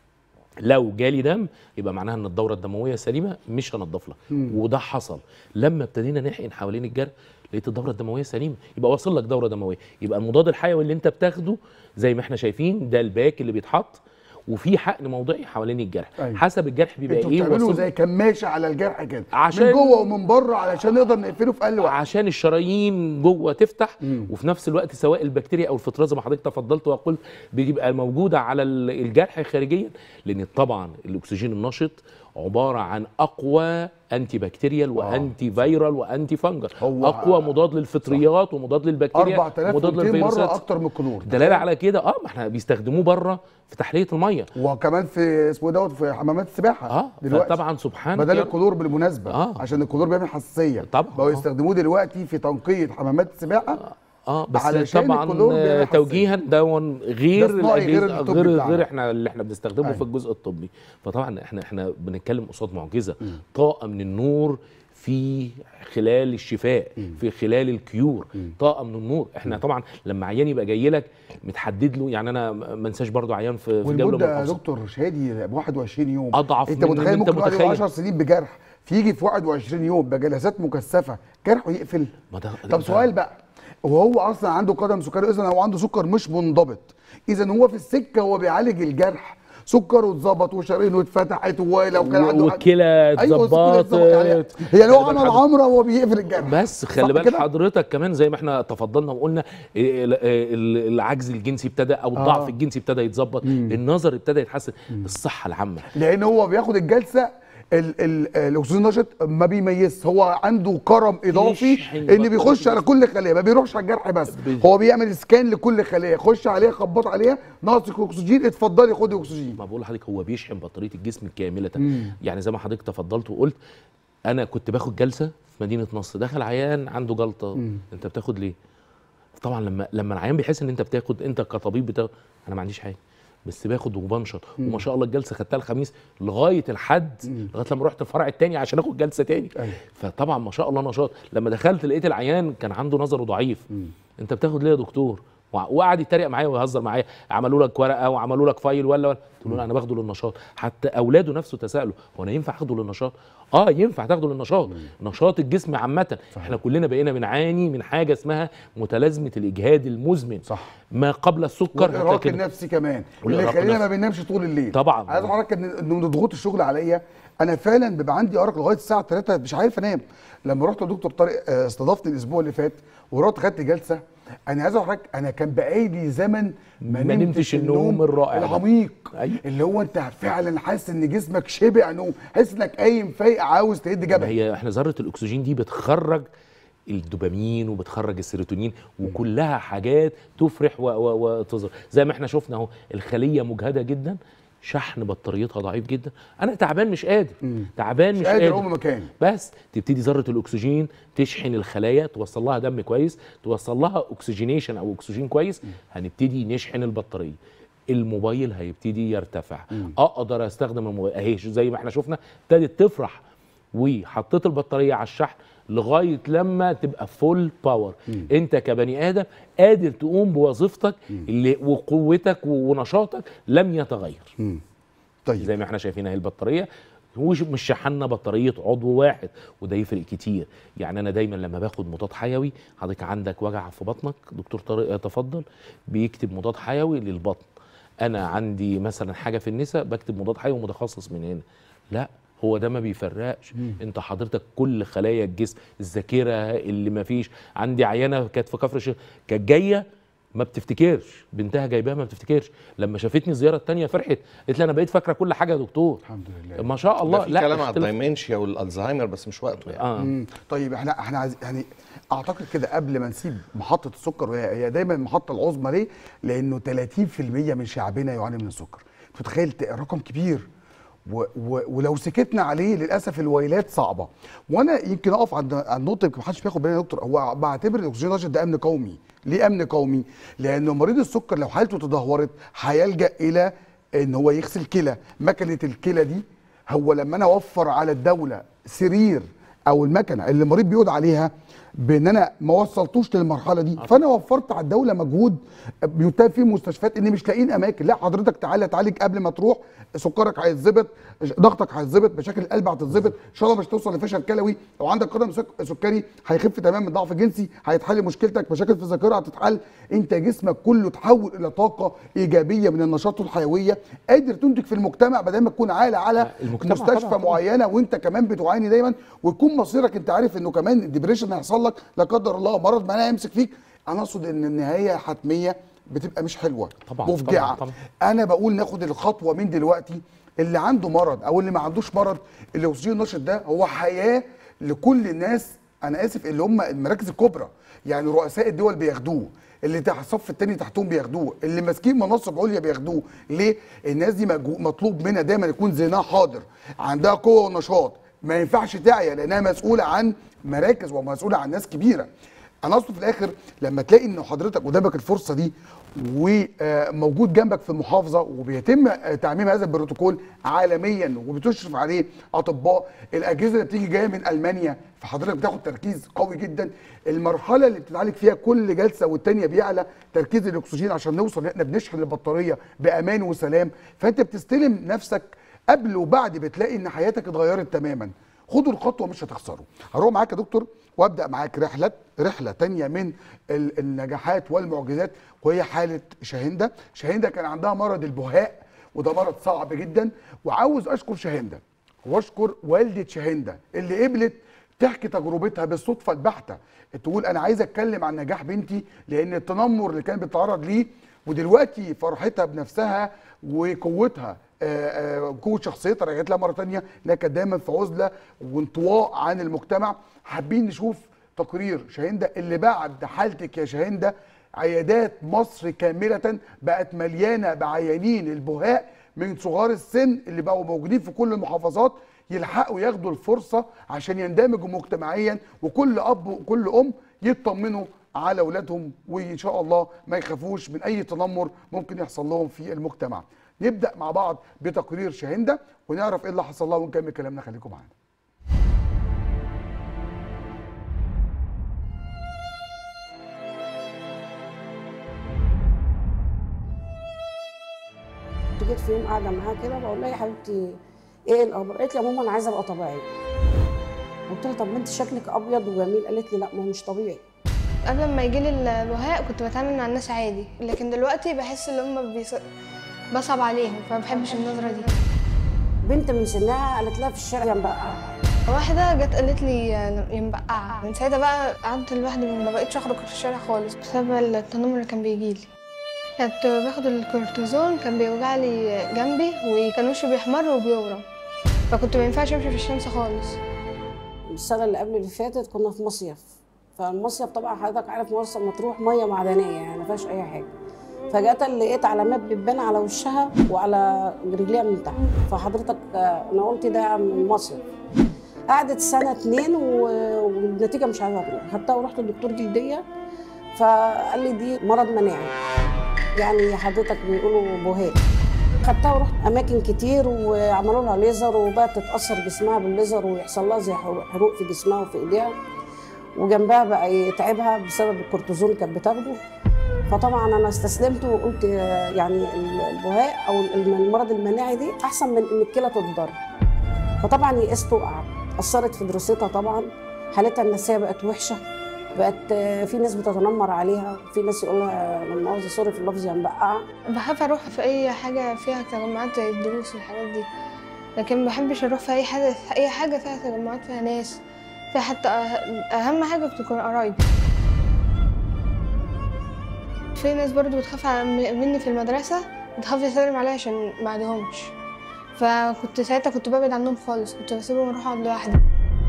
لو جالي دم يبقى معناها ان الدوره الدمويه سليمه مش هنضف لها مم. وده حصل لما ابتدينا نحقن حوالين الجرح لقيت الدوره الدمويه سليمه يبقى واصل لك دوره دمويه يبقى المضاد الحيوي اللي انت بتاخده زي ما احنا شايفين ده الباك اللي بيتحط وفي حقن موضعي حوالين الجرح أيوة. حسب الجرح بيبقى انتوا ايه بتعملوا واصل- زي كماشه على الجرح كده عشان- من جوه ومن بره علشان نقدر نقفله في اقل وقت عشان الشرايين جوه تفتح مم. وفي نفس الوقت سواء البكتيريا او الفطريه زي ما حضرتك تفضلت وقلت بتبقى موجوده على ال- الجرح خارجيا لان طبعا الاكسجين النشط عباره عن اقوى انتي بكتيريال وانتي فيرال وانتي فانجل هو- اقوى مضاد للفطريات ومضاد للبكتيريا 4200 ومضاد مره للفيروسات اكتر من الكلور دلاله على كده اه ما احنا بيستخدموه بره في تحليه الميه وكمان في اسمه دوت في حمامات السباحه اه دلوقتي طبعا سبحان بدل يا- الكلور بالمناسبه آه. عشان الكلور بيعمل حساسيه طبعا بقوا آه. يستخدموه دلوقتي في تنقيه حمامات السباحه اه بس علشان طبعا الكلور بيعمل آه، حساسية. توجيها دون غير ده صناعي غير الأجهزة- الطبي غير بتاعنا. غير احنا اللي احنا بنستخدمه أيوة. في الجزء الطبي فطبعا احنا احنا بنتكلم قصاد معجزه طاقه من النور في خلال الشفاء في خلال الكيور طاقه من النور احنا طبعا لما عيان يبقى جاي لك متحدد له يعني انا ما انساش برضو عيان في في جوله من والمده يا المحافظات. دكتور شادي ب 21 يوم أضعف انت من متخيل اللي أنت ممكن واحد يبقى متخيل. 10 سنين بجرح فيجي في 21 يوم بجلسات مكثفه جرحه يقفل ما ده طب ده- سؤال بقى وهو اصلا عنده قدم سكري اذا هو عنده سكر مش منضبط اذا هو في السكه هو بيعالج الجرح سكره اتظبط وشرايينه اتفتحت ولو كان عنده والكلى أيوة، والسكر اتظبطت اتظبط يعني هي لو عمل الحمد- عمره وهو بيقفل الجرح بس صح خلي بال كده؟ حضرتك كمان زي ما احنا تفضلنا وقلنا إيه، ال- ال- العجز الجنسي ابتدى او الضعف آه. الجنسي ابتدى يتظبط النظر ابتدى يتحسن الصحه العامه لان هو بياخد الجلسه ال ال الاكسجين النشط ما بيميزش هو عنده كرم اضافي يشحن ان بطارية بيخش على كل خليه ما بيروحش على الجرح بس هو بيعمل سكان لكل خليه يخش عليها يخبط عليها ناقصك اكسجين اتفضلي خدي اكسجين ما بقول لحضرتك هو بيشحن بطاريه الجسم كامله مم. يعني زي ما حضرتك تفضلت وقلت انا كنت باخد جلسه في مدينه نصر دخل عيان عنده جلطه مم. انت بتاخد ليه طبعا لما لما العيان بيحس ان انت بتاخد انت كطبيب بتاخد انا ما عنديش حاجه بس باخد وبنشط مم. وما شاء الله الجلسه خدتها الخميس لغايه الحد مم. لغايه لما رحت الفرع الثاني عشان اخد جلسه تاني أيوة. فطبعا ما شاء الله نشاط لما دخلت لقيت العيان كان عنده نظره ضعيف مم. انت بتاخد ليه يا دكتور وع- وقعد يتريق معايا ويهزر معايا عملوا لك ورقه وعملوا لك فايل ولا ولا قلت له لا انا باخده للنشاط حتى اولاده نفسه تسالوا هو انا ينفع اخده للنشاط اه ينفع تاخده للنشاط نشاط الجسم عامه احنا كلنا بقينا بنعاني من حاجه اسمها متلازمه الاجهاد المزمن صح ما قبل السكر والارهاق هتلاقي كده. النفسي كمان اللي والإرهاق يخلينا ما النفسي. بننامش طول الليل طبعا. عايز اقول لك ان إن من ضغوط الشغل عليا انا فعلا بيبقى عندي ارق لغايه الساعه 3 مش عارف انام لما رحت لدكتور طارق آه، استضافني الاسبوع اللي فات ورحت خدت جلسه انا عايز اقول لحضرتك انا كان بقالي زمن ما, ما نمتش النوم الرائع ده. العميق أيوة. اللي هو انت فعلا حاسس ان جسمك شبع نوم حاسس انك قايم فايق عاوز تهد ما جبل هي احنا ذره الاكسجين دي بتخرج الدوبامين وبتخرج السيروتونين وكلها حاجات تفرح و- و- وتظهر زي ما احنا شفنا اهو الخليه مجهده جدا شحن بطاريتها ضعيف جدا انا تعبان مش قادر تعبان مش, مش قادر اقوم من مكاني بس تبتدي ذره الاكسجين تشحن الخلايا توصل لها دم كويس توصل لها اكسجينيشن او اكسجين كويس هنبتدي نشحن البطاريه الموبايل هيبتدي يرتفع اقدر استخدم الموبايل اهي شو- زي ما احنا شفنا ابتدت تفرح وحطيت البطاريه على الشحن لغايه لما تبقى فول باور انت كبني ادم قادر تقوم بوظيفتك اللي وقوتك ونشاطك لم يتغير طيب زي ما احنا شايفين اهي البطاريه مش مش شحنا بطاريه عضو واحد وده يفرق كتير يعني انا دايما لما باخد مضاد حيوي حضرتك عندك وجع في بطنك دكتور طارق يتفضل بيكتب مضاد حيوي للبطن انا عندي مثلا حاجه في النساء بكتب مضاد حيوي متخصص من هنا لا هو ده ما بيفرقش انت حضرتك كل خلايا الجسم الذاكره اللي ما فيش عندي عيانه كانت في كفر الشيخ كانت جايه ما بتفتكرش بنتها جايباها ما بتفتكرش لما شافتني الزياره الثانيه فرحت قالت لي انا بقيت فاكره كل حاجه يا دكتور الحمد لله ما شاء الله الله في كلام على اختلاف- الدايمنشيا والالزهايمر بس مش وقته يعني اه مم. طيب احنا احنا عايز يعني اعتقد كده قبل ما نسيب محطه السكر وهي هي دايما المحطه العظمى ليه؟ لانه 30% من شعبنا يعاني من السكر تتخيل ت- رقم كبير و و ولو سكتنا عليه للاسف الويلات صعبه وانا يمكن اقف عند عند نقطه يمكن محدش بياخد باله يا دكتور هو بعتبر الاكسجين النشط ده امن قومي ليه امن قومي؟ لانه مريض السكر لو حالته تدهورت هيلجا الى ان هو يغسل كلى مكنه الكلى دي هو لما انا اوفر على الدوله سرير او المكنه اللي المريض بيقعد عليها بان انا ما وصلتوش للمرحله دي فانا وفرت على الدوله مجهود بيتم فيه مستشفيات ان مش لاقيين اماكن لا حضرتك تعالى تعالج قبل ما تروح سكرك هيتظبط ضغطك هيتظبط مشاكل القلب هتتظبط ان شاء الله مش توصل لفشل كلوي لو عندك قدم سك- سكري هيخف تماما ضعف جنسي هيتحل مشكلتك مشاكل في الذاكره هتتحل انت جسمك كله تحول الى طاقه ايجابيه من النشاط والحيويه قادر تنتج في المجتمع بدل ما تكون عالة على المجتمع مستشفى طبعاً. معينه وانت كمان بتعاني دايما ويكون مصيرك انت عارف انه كمان الديبريشن هيحصل لك لا قدر الله مرض ما يمسك فيك انا اقصد ان النهايه حتميه بتبقى مش حلوه طبعاً، مفجعه طبعاً، انا بقول ناخد الخطوه من دلوقتي اللي عنده مرض او اللي ما عندوش مرض الاكسجين النشط ده هو حياه لكل الناس انا اسف اللي هم المراكز الكبرى يعني رؤساء الدول بياخدوه اللي تحت الصف التاني تحتهم بياخدوه اللي ماسكين مناصب عليا بياخدوه ليه الناس دي مجهو- مطلوب منها دايما يكون ذهنها حاضر عندها قوه ونشاط ما ينفعش تعيا لانها مسؤوله عن مراكز ومسؤوله عن ناس كبيره انا اقصد في الاخر لما تلاقي ان حضرتك قدامك الفرصه دي وموجود جنبك في المحافظه وبيتم آه، تعميم هذا البروتوكول عالميا وبتشرف عليه اطباء الاجهزه اللي بتيجي جايه من المانيا فحضرتك بتاخد تركيز قوي جدا المرحله اللي بتتعالج فيها كل جلسه والتانيه بيعلى تركيز الاكسجين عشان نوصل ان احنا بنشحن البطاريه بامان وسلام فانت بتستلم نفسك قبل وبعد بتلاقي ان حياتك اتغيرت تماما خدوا الخطوه مش هتخسروا هروح معاك يا دكتور وابدا معاك رحله رحله تانية من ال- النجاحات والمعجزات وهي حاله شاهنده شاهنده كان عندها مرض البهاء وده مرض صعب جدا وعاوز اشكر شاهنده واشكر والده شاهنده اللي قبلت تحكي تجربتها بالصدفه البحته تقول انا عايز اتكلم عن نجاح بنتي لان التنمر اللي كانت بتتعرض ليه ودلوقتي فرحتها بنفسها وقوتها آه، آه، قوه شخصيتها رجعت لها مره تانية انها كانت دايما في عزله وانطواء عن المجتمع حابين نشوف تقرير شاهنده اللي بعد حالتك يا شاهنده عيادات مصر كامله بقت مليانه بعيانين البهاء من صغار السن اللي بقوا موجودين في كل المحافظات يلحقوا ياخدوا الفرصه عشان يندمجوا مجتمعيا وكل اب وكل ام يطمنوا على اولادهم وان شاء الله ما يخافوش من اي تنمر ممكن يحصل لهم في المجتمع. نبدا مع بعض بتقرير شاهنده ونعرف ايه اللي حصل لها ونكمل كلامنا خليكم معانا. كنت جيت في يوم قاعده معاها كده بقول لها يا حبيبتي ايه الاخبار؟ قالت لي يا ماما انا عايزه ابقى طبيعيه. قلت لها طب ما انت شكلك ابيض وجميل قالت لي لا ما هو مش طبيعي. قبل ما يجيلي البهاء كنت بتعامل مع الناس عادي لكن دلوقتي بحس ان هم بيص... بصعب عليهم فما بحبش النظره دي بنت من سنها قالت لها في الشارع يا مبقع واحده جت قالت لي يا مبقعه من ساعتها بقى قعدت لوحدي ما بقيتش اخرج في الشارع خالص بسبب التنمر اللي كان بيجيلي كنت باخد الكورتيزون كان بيوجع لي جنبي وكان وشي بيحمر وبيورم فكنت ما ينفعش امشي في الشمس خالص السنه اللي قبل اللي فاتت كنا في مصيف فالمصيف طبعا حضرتك عارف مرسى مطروح ميه معدنيه يعني ما فيهاش اي حاجه فجأة لقيت علامات بتبان على وشها وعلى رجليها من تحت فحضرتك آه، انا قلت ده من المصيف قعدت سنه اتنين و- والنتيجه مش عايزه تروح خدتها ورحت للدكتور جلديه فقال لي دي مرض مناعي يعني حضرتك بيقولوا بهاء خدتها ورحت اماكن كتير وعملوا لها ليزر وبقت تتاثر جسمها بالليزر ويحصل لها زي حروق حروق في جسمها وفي ايديها وجنبها بقى يتعبها بسبب الكورتيزون اللي كانت بتاخده فطبعا انا استسلمت وقلت آه، يعني البهاء او الم- المرض المناعي دي احسن من ان الكلى تتضر فطبعا يئست وقعت اثرت في دراستها طبعا حالتها النفسيه بقت وحشه بقت آه، في ناس بتتنمر عليها في ناس يقولها لما مؤاخذه سوري في اللفظ يا مبقعه بخاف اروح في اي حاجه فيها تجمعات زي الدروس والحاجات دي لكن ما بحبش اروح في اي حاجه في اي حاجه فيها تجمعات فيها ناس فيها حتى أه- اهم حاجه بتكون قرايبي في في ناس برضو بتخاف ع- مني في المدرسة بتخاف تسلم عليا عشان ما عدهمش فكنت ساعتها كنت ببعد عنهم خالص كنت بسيبهم اروح اقعد لوحدي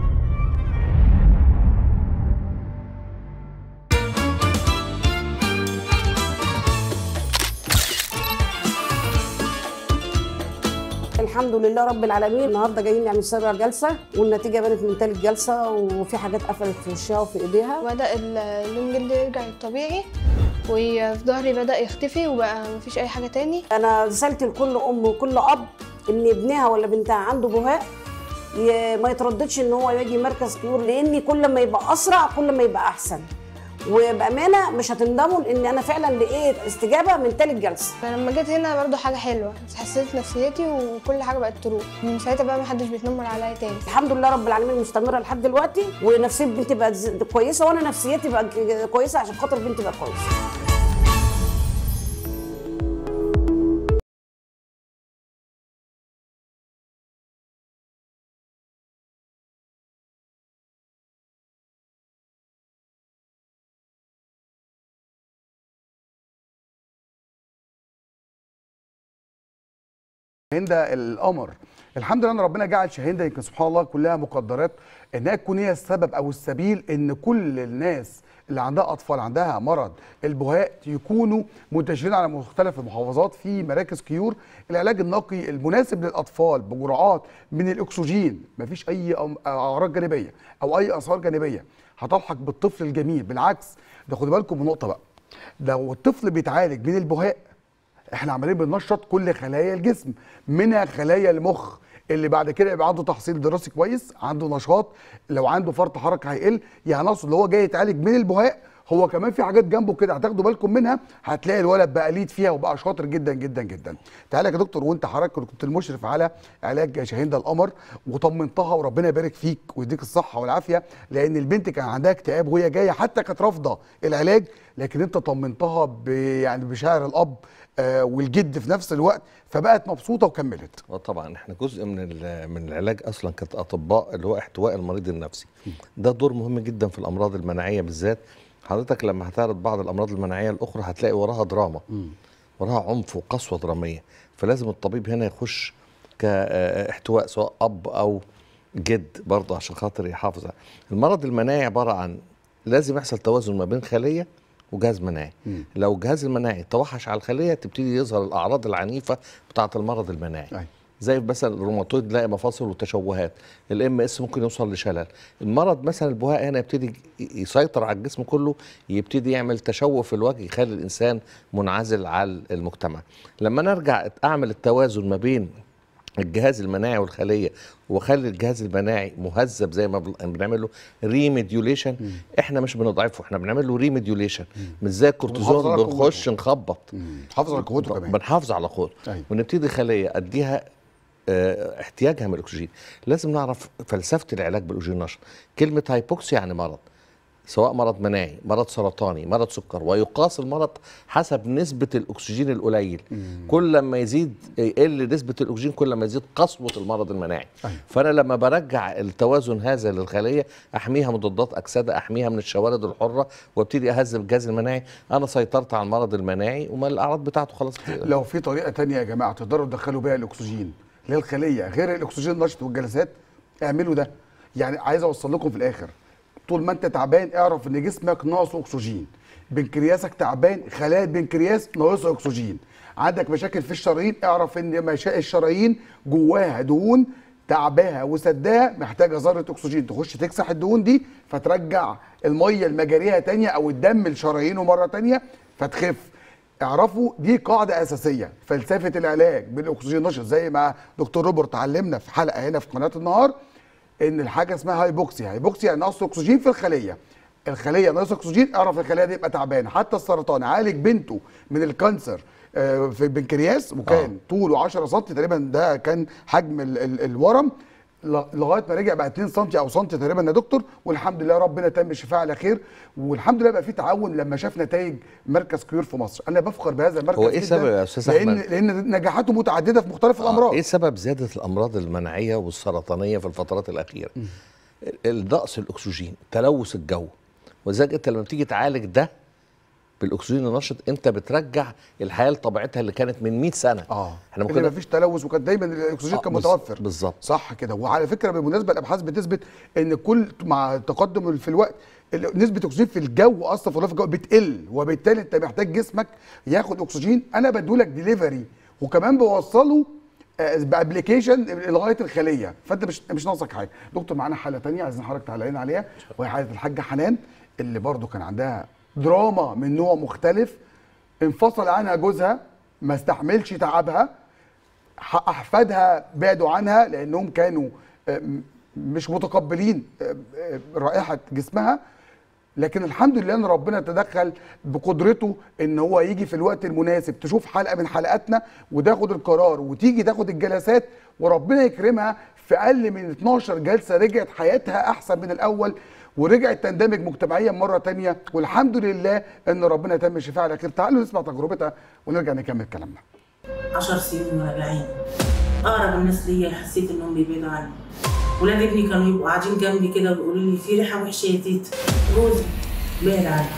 الحمد لله رب العالمين النهارده جايين نعمل سابع جلسه والنتيجه بانت من تالت جلسه وفي حاجات قفلت في وشها وفي ايديها بدأ ال- لون جلدي يرجع للطبيعي وفي ظهري بدأ يختفي وبقى مفيش أي حاجة تاني انا رسالتي لكل ام وكل اب ان ابنها ولا بنتها عنده بهاء ي- ما يترددش ان هو يجي مركز كيور لان كل ما يبقى اسرع كل ما يبقى احسن وبامانه مش هتندموا لان انا فعلا لقيت استجابه من تالت جلسه فلما جيت هنا برضو حاجة حلوة حسيت نفسيتي وكل حاجة بقت تروح من ساعتها بقى محدش بيتنمر عليا تاني الحمد لله رب العالمين مستمره لحد دلوقتي ونفسيه بنتي بقت ز- كويسه وانا نفسيتي بقت كويسه عشان خاطر بنتي بقت كويسه شاهندة القمر الحمد لله ان ربنا جعل شاهندة يمكن سبحان الله كلها مقدرات انها تكون هي السبب او السبيل ان كل الناس اللي عندها اطفال عندها مرض البهاء يكونوا منتشرين على مختلف المحافظات في مراكز كيور العلاج النقي المناسب للاطفال بجرعات من الاكسجين مفيش اي أم- اعراض جانبيه او اي اثار جانبيه هتلحق بالطفل الجميل بالعكس ده خدوا بالكم من نقطه بقى لو الطفل بيتعالج من البهاء احنا عمالين بننشط كل خلايا الجسم منها خلايا المخ اللي بعد كده يبقى عنده تحصيل دراسي كويس عنده نشاط لو عنده فرط حركه هيقل يعني اقصد اللي هو جاي يتعالج من البهاء هو كمان في حاجات جنبه كده هتاخدوا بالكم منها هتلاقي الولد بقى ليد فيها وبقى شاطر جدا جدا جدا تعالى يا دكتور وانت حضرتك كنت المشرف على علاج شاهندة القمر وطمنتها وربنا يبارك فيك ويديك الصحه والعافيه لان البنت كان عندها اكتئاب وهي جايه حتى كانت رافضه العلاج لكن انت طمنتها ب يعني بشعر الاب آه والجد في نفس الوقت فبقت مبسوطه وكملت اه طبعا احنا جزء من ال- من العلاج اصلا كاطباء اللي هو احتواء المريض النفسي ده دور مهم جدا في الامراض المناعيه بالذات حضرتك لما هتعرض بعض الامراض المناعيه الاخرى هتلاقي وراها دراما وراها عنف وقسوه دراميه فلازم الطبيب هنا يخش كاحتواء سواء اب او جد برضه عشان خاطر يحافظ على- المرض المناعي عباره عن لازم يحصل توازن ما بين خليه وجهاز مناعي لو الجهاز المناعي توحش على الخليه تبتدي يظهر الاعراض العنيفه بتاعه المرض المناعي أي. زي مثلا الروماتويد تلاقي مفاصل وتشوهات الام اس ممكن يوصل لشلل المرض مثلا البهاء هنا يبتدي ي- يسيطر على الجسم كله يبتدي يعمل تشوه في الوجه يخلي الانسان منعزل على المجتمع لما نرجع اعمل التوازن ما بين الجهاز المناعي والخليه واخلي الجهاز المناعي مهذب زي ما بل- بنعمل له ريميديوليشن احنا مش بنضعفه احنا بنعمل له ريميديوليشن مش زي ونحافظ الكورتيزون على بنخش نخبط نحافظ على قوته كمان بنحافظ على قوته أيوة. ونبتدي خليه اديها آه، احتياجها من الاكسجين لازم نعرف فلسفه العلاج بالاكسجين النشط كلمه هايبوكسيا يعني مرض سواء مرض مناعي مرض سرطاني مرض سكر ويقاس المرض حسب نسبة الأكسجين القليل كل ما يزيد يقل نسبة الأكسجين كل ما يزيد قسوة المرض المناعي أيوة. فأنا لما برجع التوازن هذا للخلية أحميها من ضدات أكسدة أحميها من الشوارد الحرة وابتدي أهذب الجهاز المناعي أنا سيطرت على المرض المناعي وما الأعراض بتاعته خلاص لو في طريقه تانية يا جماعه تقدروا تدخلوا بيها الاكسجين للخليه غير الاكسجين النشط والجلسات اعملوا ده يعني عايز اوصل لكم في الاخر طول ما انت تعبان اعرف ان جسمك ناقصه اكسجين بنكرياسك تعبان خلايا البنكرياس ناقصه اكسجين عندك مشاكل في الشرايين اعرف ان مشاكل الشرايين جواها دهون تعباها وسداها محتاجه ذره اكسجين تخش تكسح الدهون دي فترجع الميه لمجاريها تانية او الدم لشرايينه مره تانية فتخف اعرفوا دي قاعده اساسيه فلسفه العلاج بالاكسجين النشط زي ما دكتور روبرت علمنا في حلقه هنا في قناه النهار ان الحاجه اسمها هايبوكسيا هايبوكسيا يعني نقص اكسجين في الخليه الخليه ناقص اكسجين اعرف الخليه دي يبقى تعبانه حتى السرطان عالج بنته من الكانسر آه، في البنكرياس وكان آه. طوله 10 سم تقريبا ده كان حجم ال ال الورم ل- لغايه ما رجع بقى 2 سم او سم تقريبا يا دكتور والحمد لله ربنا تم الشفاء على خير والحمد لله بقى في تعاون لما شاف نتائج مركز كيور في مصر انا بفخر بهذا المركز هو إيه جداً سبب يا أستاذ لان أحمد؟ لان نجاحاته متعدده في مختلف الامراض ايه سبب زياده الامراض المناعيه والسرطانيه في الفترات الاخيره النقص الاكسجين تلوث الجو ولذلك انت لما بتيجي تعالج ده بالاكسجين النشط انت بترجع الحياه لطبيعتها اللي كانت من 100 سنه اه احنا اللي ممكن مفيش تلوث وكان دايما الاكسجين آه، كان بز- متوفر بالظبط صح كده وعلى فكره بالمناسبه الابحاث بتثبت ان كل مع التقدم في الوقت ال- نسبه الاكسجين في الجو اصلا في غلاف الجو بتقل وبالتالي انت محتاج جسمك ياخد اكسجين انا بدولك ديليفري وكمان بوصله آه، بابلكيشن لغايه الخليه فانت مش مش ناقصك حاجه دكتور معانا حاله تانية عايزين حضرتك تعلق لنا عليها وهي حاله الحاجه حنان اللي برضو كان عندها دراما من نوع مختلف انفصل عنها جوزها ما استحملش تعبها ح- احفادها بعدوا عنها لانهم كانوا آه، م- مش متقبلين آه، آه، رائحه جسمها لكن الحمد لله ان ربنا تدخل بقدرته ان هو يجي في الوقت المناسب تشوف حلقه من حلقاتنا وتاخد القرار وتيجي تاخد الجلسات وربنا يكرمها في اقل من 12 جلسه رجعت حياتها احسن من الاول ورجعت تندمج مجتمعيا مره تانية والحمد لله ان ربنا تم شفاها على خير تعالوا نسمع تجربتها ونرجع نكمل كلامنا عشر سنين وراجعين اقرب الناس ليا حسيت انهم بيبعدوا عني ولاد ابني كانوا يبقوا قاعدين جنبي كده ويقولوا لي في ريحه وحشه يا تيتا جوزي بعد عني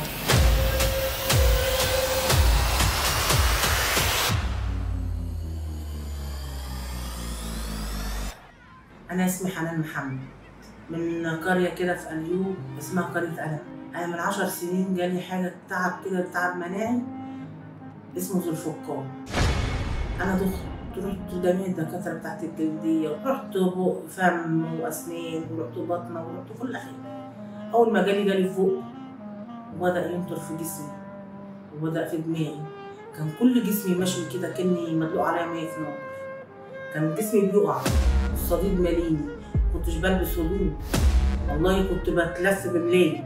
انا اسمي حنان محمد من قريه كده في اليوب اسمها قريه قلم انا من عشر سنين جالي حاجه تعب كده تعب مناعي اسمه ذو الفقار انا دخت رحت جميع الدكاتره بتاعت الجلديه ورحت بق فم واسنان ورحت بطنه ورحت كل حاجه اول ما جالي جالي فوق وبدا ينطر في جسمي وبدا في دماغي كان كل جسمي ماشي كده كاني مدلوق عليا مية في نار كان جسمي بيقع الصديد ماليني كنتش بلبس هدوم والله كنت بتلف بملاي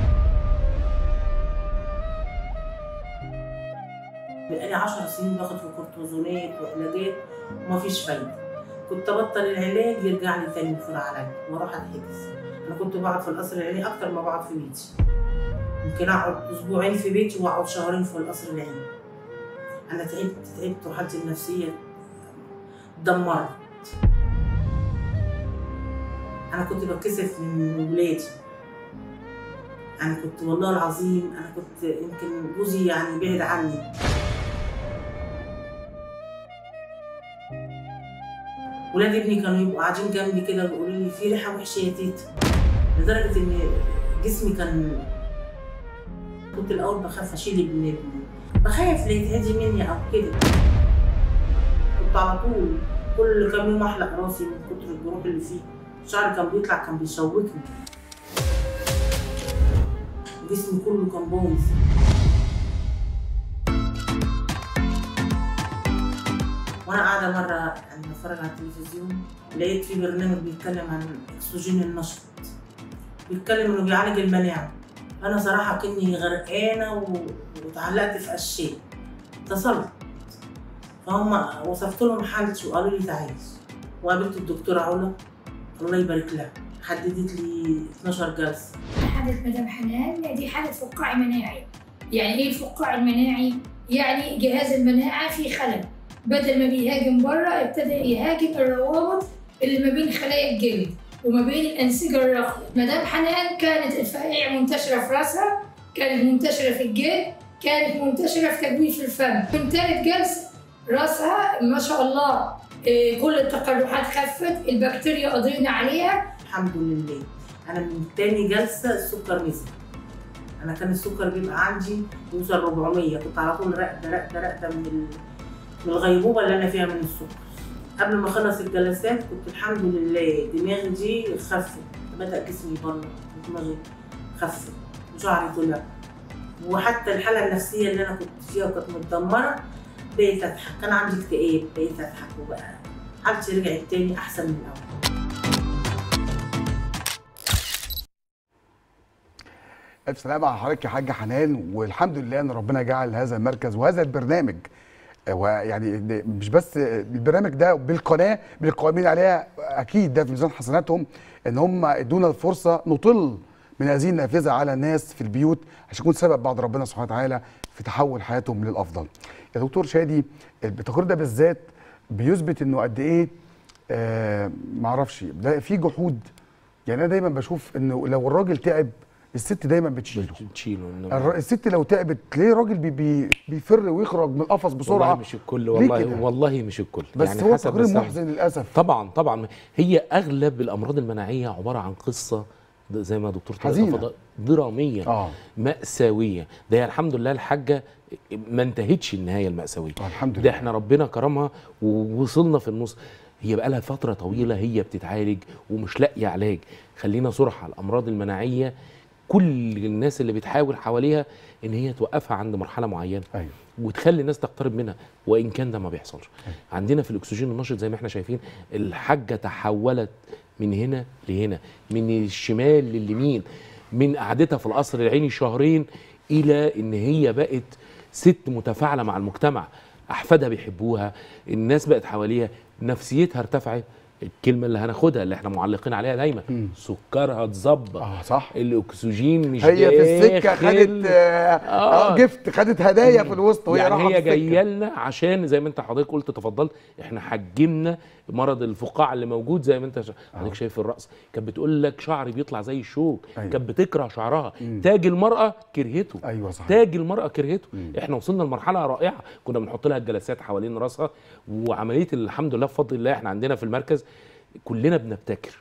بقالي عشر سنين باخد في كورتيزونات وعلاجات ومفيش فايدة كنت أبطل العلاج يرجع لي تاني يفور عليا وأروح أتحجز أنا كنت بقعد في القصر العيني أكتر ما بقعد في بيتي ممكن أقعد أسبوعين في بيتي وأقعد شهرين في القصر العيني أنا تعبت تعبت وحالتي النفسية اتدمرت أنا كنت بتكسف من ولادي أنا كنت والله العظيم أنا كنت يمكن جوزي يعني بعد عني ولاد ابني كانوا يبقوا قاعدين جنبي كده ويقولوا لي في ريحه وحشه يا تيتا لدرجه ان جسمي كان كنت الاول بخاف اشيل ابن ابني بخاف لا يتهدي مني او كده كنت على طول كل كام يوم احلق راسي من كتر الجروح اللي فيه شعري كان بيطلع كان بيشوكني جسمي كله كان بايظ وانا قاعده مره يعني بتفرج على التلفزيون لقيت في برنامج بيتكلم عن الاكسجين النشط بيتكلم انه بيعالج المناعه انا صراحه كني غرقانه و... وتعلقت في اشياء اتصلت فهم وصفت لهم حالتي وقالوا لي تعالي وقابلت الدكتوره علا الله يبارك لها حددت لي 12 جلسه حالة مدام حنان دي حالة فقاعي مناعي يعني ايه الفقاع المناعي؟ يعني جهاز المناعة فيه خلل بدل ما بيهاجم بره ابتدى يهاجم الروابط اللي ما بين خلايا الجلد وما بين الأنسجة الرخوة مدام حنان كانت الفقاعيع منتشرة في راسها كانت منتشرة في الجلد كانت منتشرة في تجويف الفم من تالت جلسة راسها ما شاء الله إيه، كل التقرحات خفت البكتيريا قضينا عليها الحمد لله انا من تاني جلسه السكر نزل انا كان السكر بيبقى عندي يوصل 400 كنت على طول راقده راقده راقده من ال- من الغيبوبه اللي انا فيها من السكر قبل ما اخلص الجلسات كنت الحمد لله دماغي دي خفت بدا جسمي يبرد دماغي خفت وشعري طلع وحتى الحاله النفسيه اللي انا كنت فيها كانت متدمره بقيت اضحك كان عندي اكتئاب بقيت اضحك وبقى حالتي رجعت تاني احسن من الاول الف سلامه على حضرتك يا حاجه حنان والحمد لله ان ربنا جعل هذا المركز وهذا البرنامج ويعني ده مش بس البرنامج ده بالقناه بالقائمين عليها اكيد ده في ميزان حسناتهم ان هم ادونا الفرصه نطل من هذه النافذه على الناس في البيوت عشان يكون سبب بعد ربنا سبحانه وتعالى في تحول حياتهم للافضل. يا دكتور شادي التقرير ده بالذات بيثبت انه قد ايه آه معرفش ده في جحود يعني انا دايما بشوف انه لو الراجل تعب الست دايما بتشيله بتشيله الر- الست لو تعبت تلاقيه راجل بي بي بيفر ويخرج من القفص بسرعه والله مش الكل ليه والله كده؟ والله مش الكل بس يعني هو حسب تقرير بس- محزن للاسف طبعا طبعا هي اغلب الامراض المناعيه عباره عن قصه د- زي ما دكتور طارق حزينة. تفضل، دراميه آه. ماساويه ده هي الحمد لله الحاجه ما انتهتش النهايه الماساويه الحمد ده احنا ربنا كرمها ووصلنا في النص هي بقى لها فتره طويله هي بتتعالج ومش لاقيه علاج خلينا صراحه الامراض المناعيه كل الناس اللي بتحاول حواليها ان هي توقفها عند مرحله معينه أيوة. وتخلي الناس تقترب منها وان كان ده ما بيحصلش عندنا في الاكسجين النشط زي ما احنا شايفين الحاجه تحولت من هنا لهنا من الشمال لليمين من قعدتها في القصر العيني شهرين الى ان هي بقت ست متفاعله مع المجتمع احفادها بيحبوها الناس بقت حواليها نفسيتها ارتفعت الكلمه اللي هناخدها اللي احنا معلقين عليها دايما سكرها اتظبط اه صح الاكسجين مش هي في السكه داخل. خدت آه آه جفت خدت هدايا في الوسط وهي يعني رايحه هي في السكة. جايه لنا عشان زي ما انت حضرتك قلت تفضلت احنا حجمنا مرض الفقاعه اللي موجود زي ما انت شا- حضرتك شايف في الراس كانت بتقول لك شعري بيطلع زي الشوك أيوة. كانت بتكره شعرها مم. تاج المراه كرهته ايوه صح تاج المراه كرهته احنا وصلنا لمرحله رائعه كنا بنحط لها الجلسات حوالين راسها وعمليه الحمد لله بفضل الله احنا عندنا في المركز كلنا بنبتكر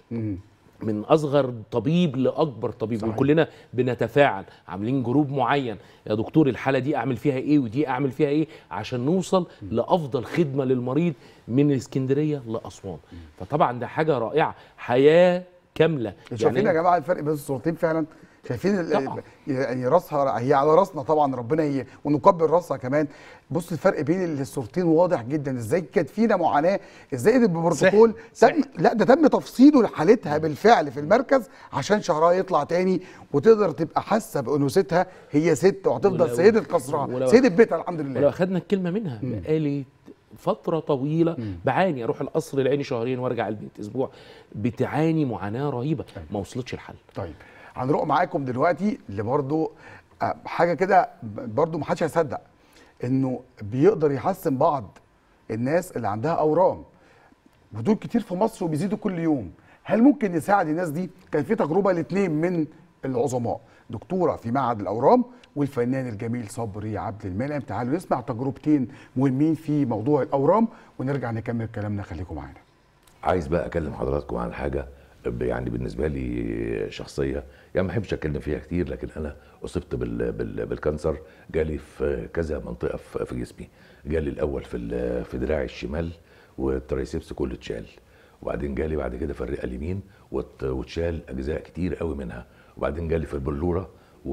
من اصغر طبيب لاكبر طبيب صحيح. وكلنا بنتفاعل عاملين جروب معين يا دكتور الحاله دي اعمل فيها ايه ودي اعمل فيها ايه عشان نوصل لافضل خدمه للمريض من اسكندريه لاسوان فطبعا ده حاجه رائعه حياه كامله شايفين يا جماعه الفرق بين الصورتين فعلا شايفين ال- يعني راسها هي على راسنا طبعا ربنا ي... ونكبر راسها كمان بص الفرق بين الصورتين واضح جدا ازاي كانت فينا معاناه ازاي قدر ببروتوكول تم لا ده تم تفصيله لحالتها بالفعل في المركز عشان شعرها يطلع تاني وتقدر تبقى حاسه بانوثتها هي ست وهتفضل ولو- سيده قصرها ولو- سيده بيتها الحمد ولو لله اخدنا الكلمه منها بقالي فتره طويله بعاني اروح القصر العيني شهرين وارجع البيت اسبوع بتعاني معاناه رهيبه ما وصلتش الحل طيب هنروح معاكم دلوقتي لبرضه آه، حاجه كده برضه ما حدش هيصدق انه بيقدر يحسن بعض الناس اللي عندها اورام ودول كتير في مصر وبيزيدوا كل يوم هل ممكن نساعد الناس دي كان في تجربه لاثنين من العظماء دكتوره في معهد الاورام والفنان الجميل صبري عبد المنعم تعالوا نسمع تجربتين مهمين في موضوع الاورام ونرجع نكمل كلامنا خليكم معانا عايز بقى اكلم حضراتكم عن حاجه ب- يعني بالنسبه لي شخصيه يعني ما بحبش اتكلم فيها كتير لكن انا اصبت بال بال بالكانسر جالي في كذا منطقه في في جسمي جالي الاول في ال- في دراعي الشمال والترايسبس كله اتشال وبعدين جالي بعد كده في الرئه اليمين وات- واتشال اجزاء كتير قوي منها وبعدين جالي في البلوره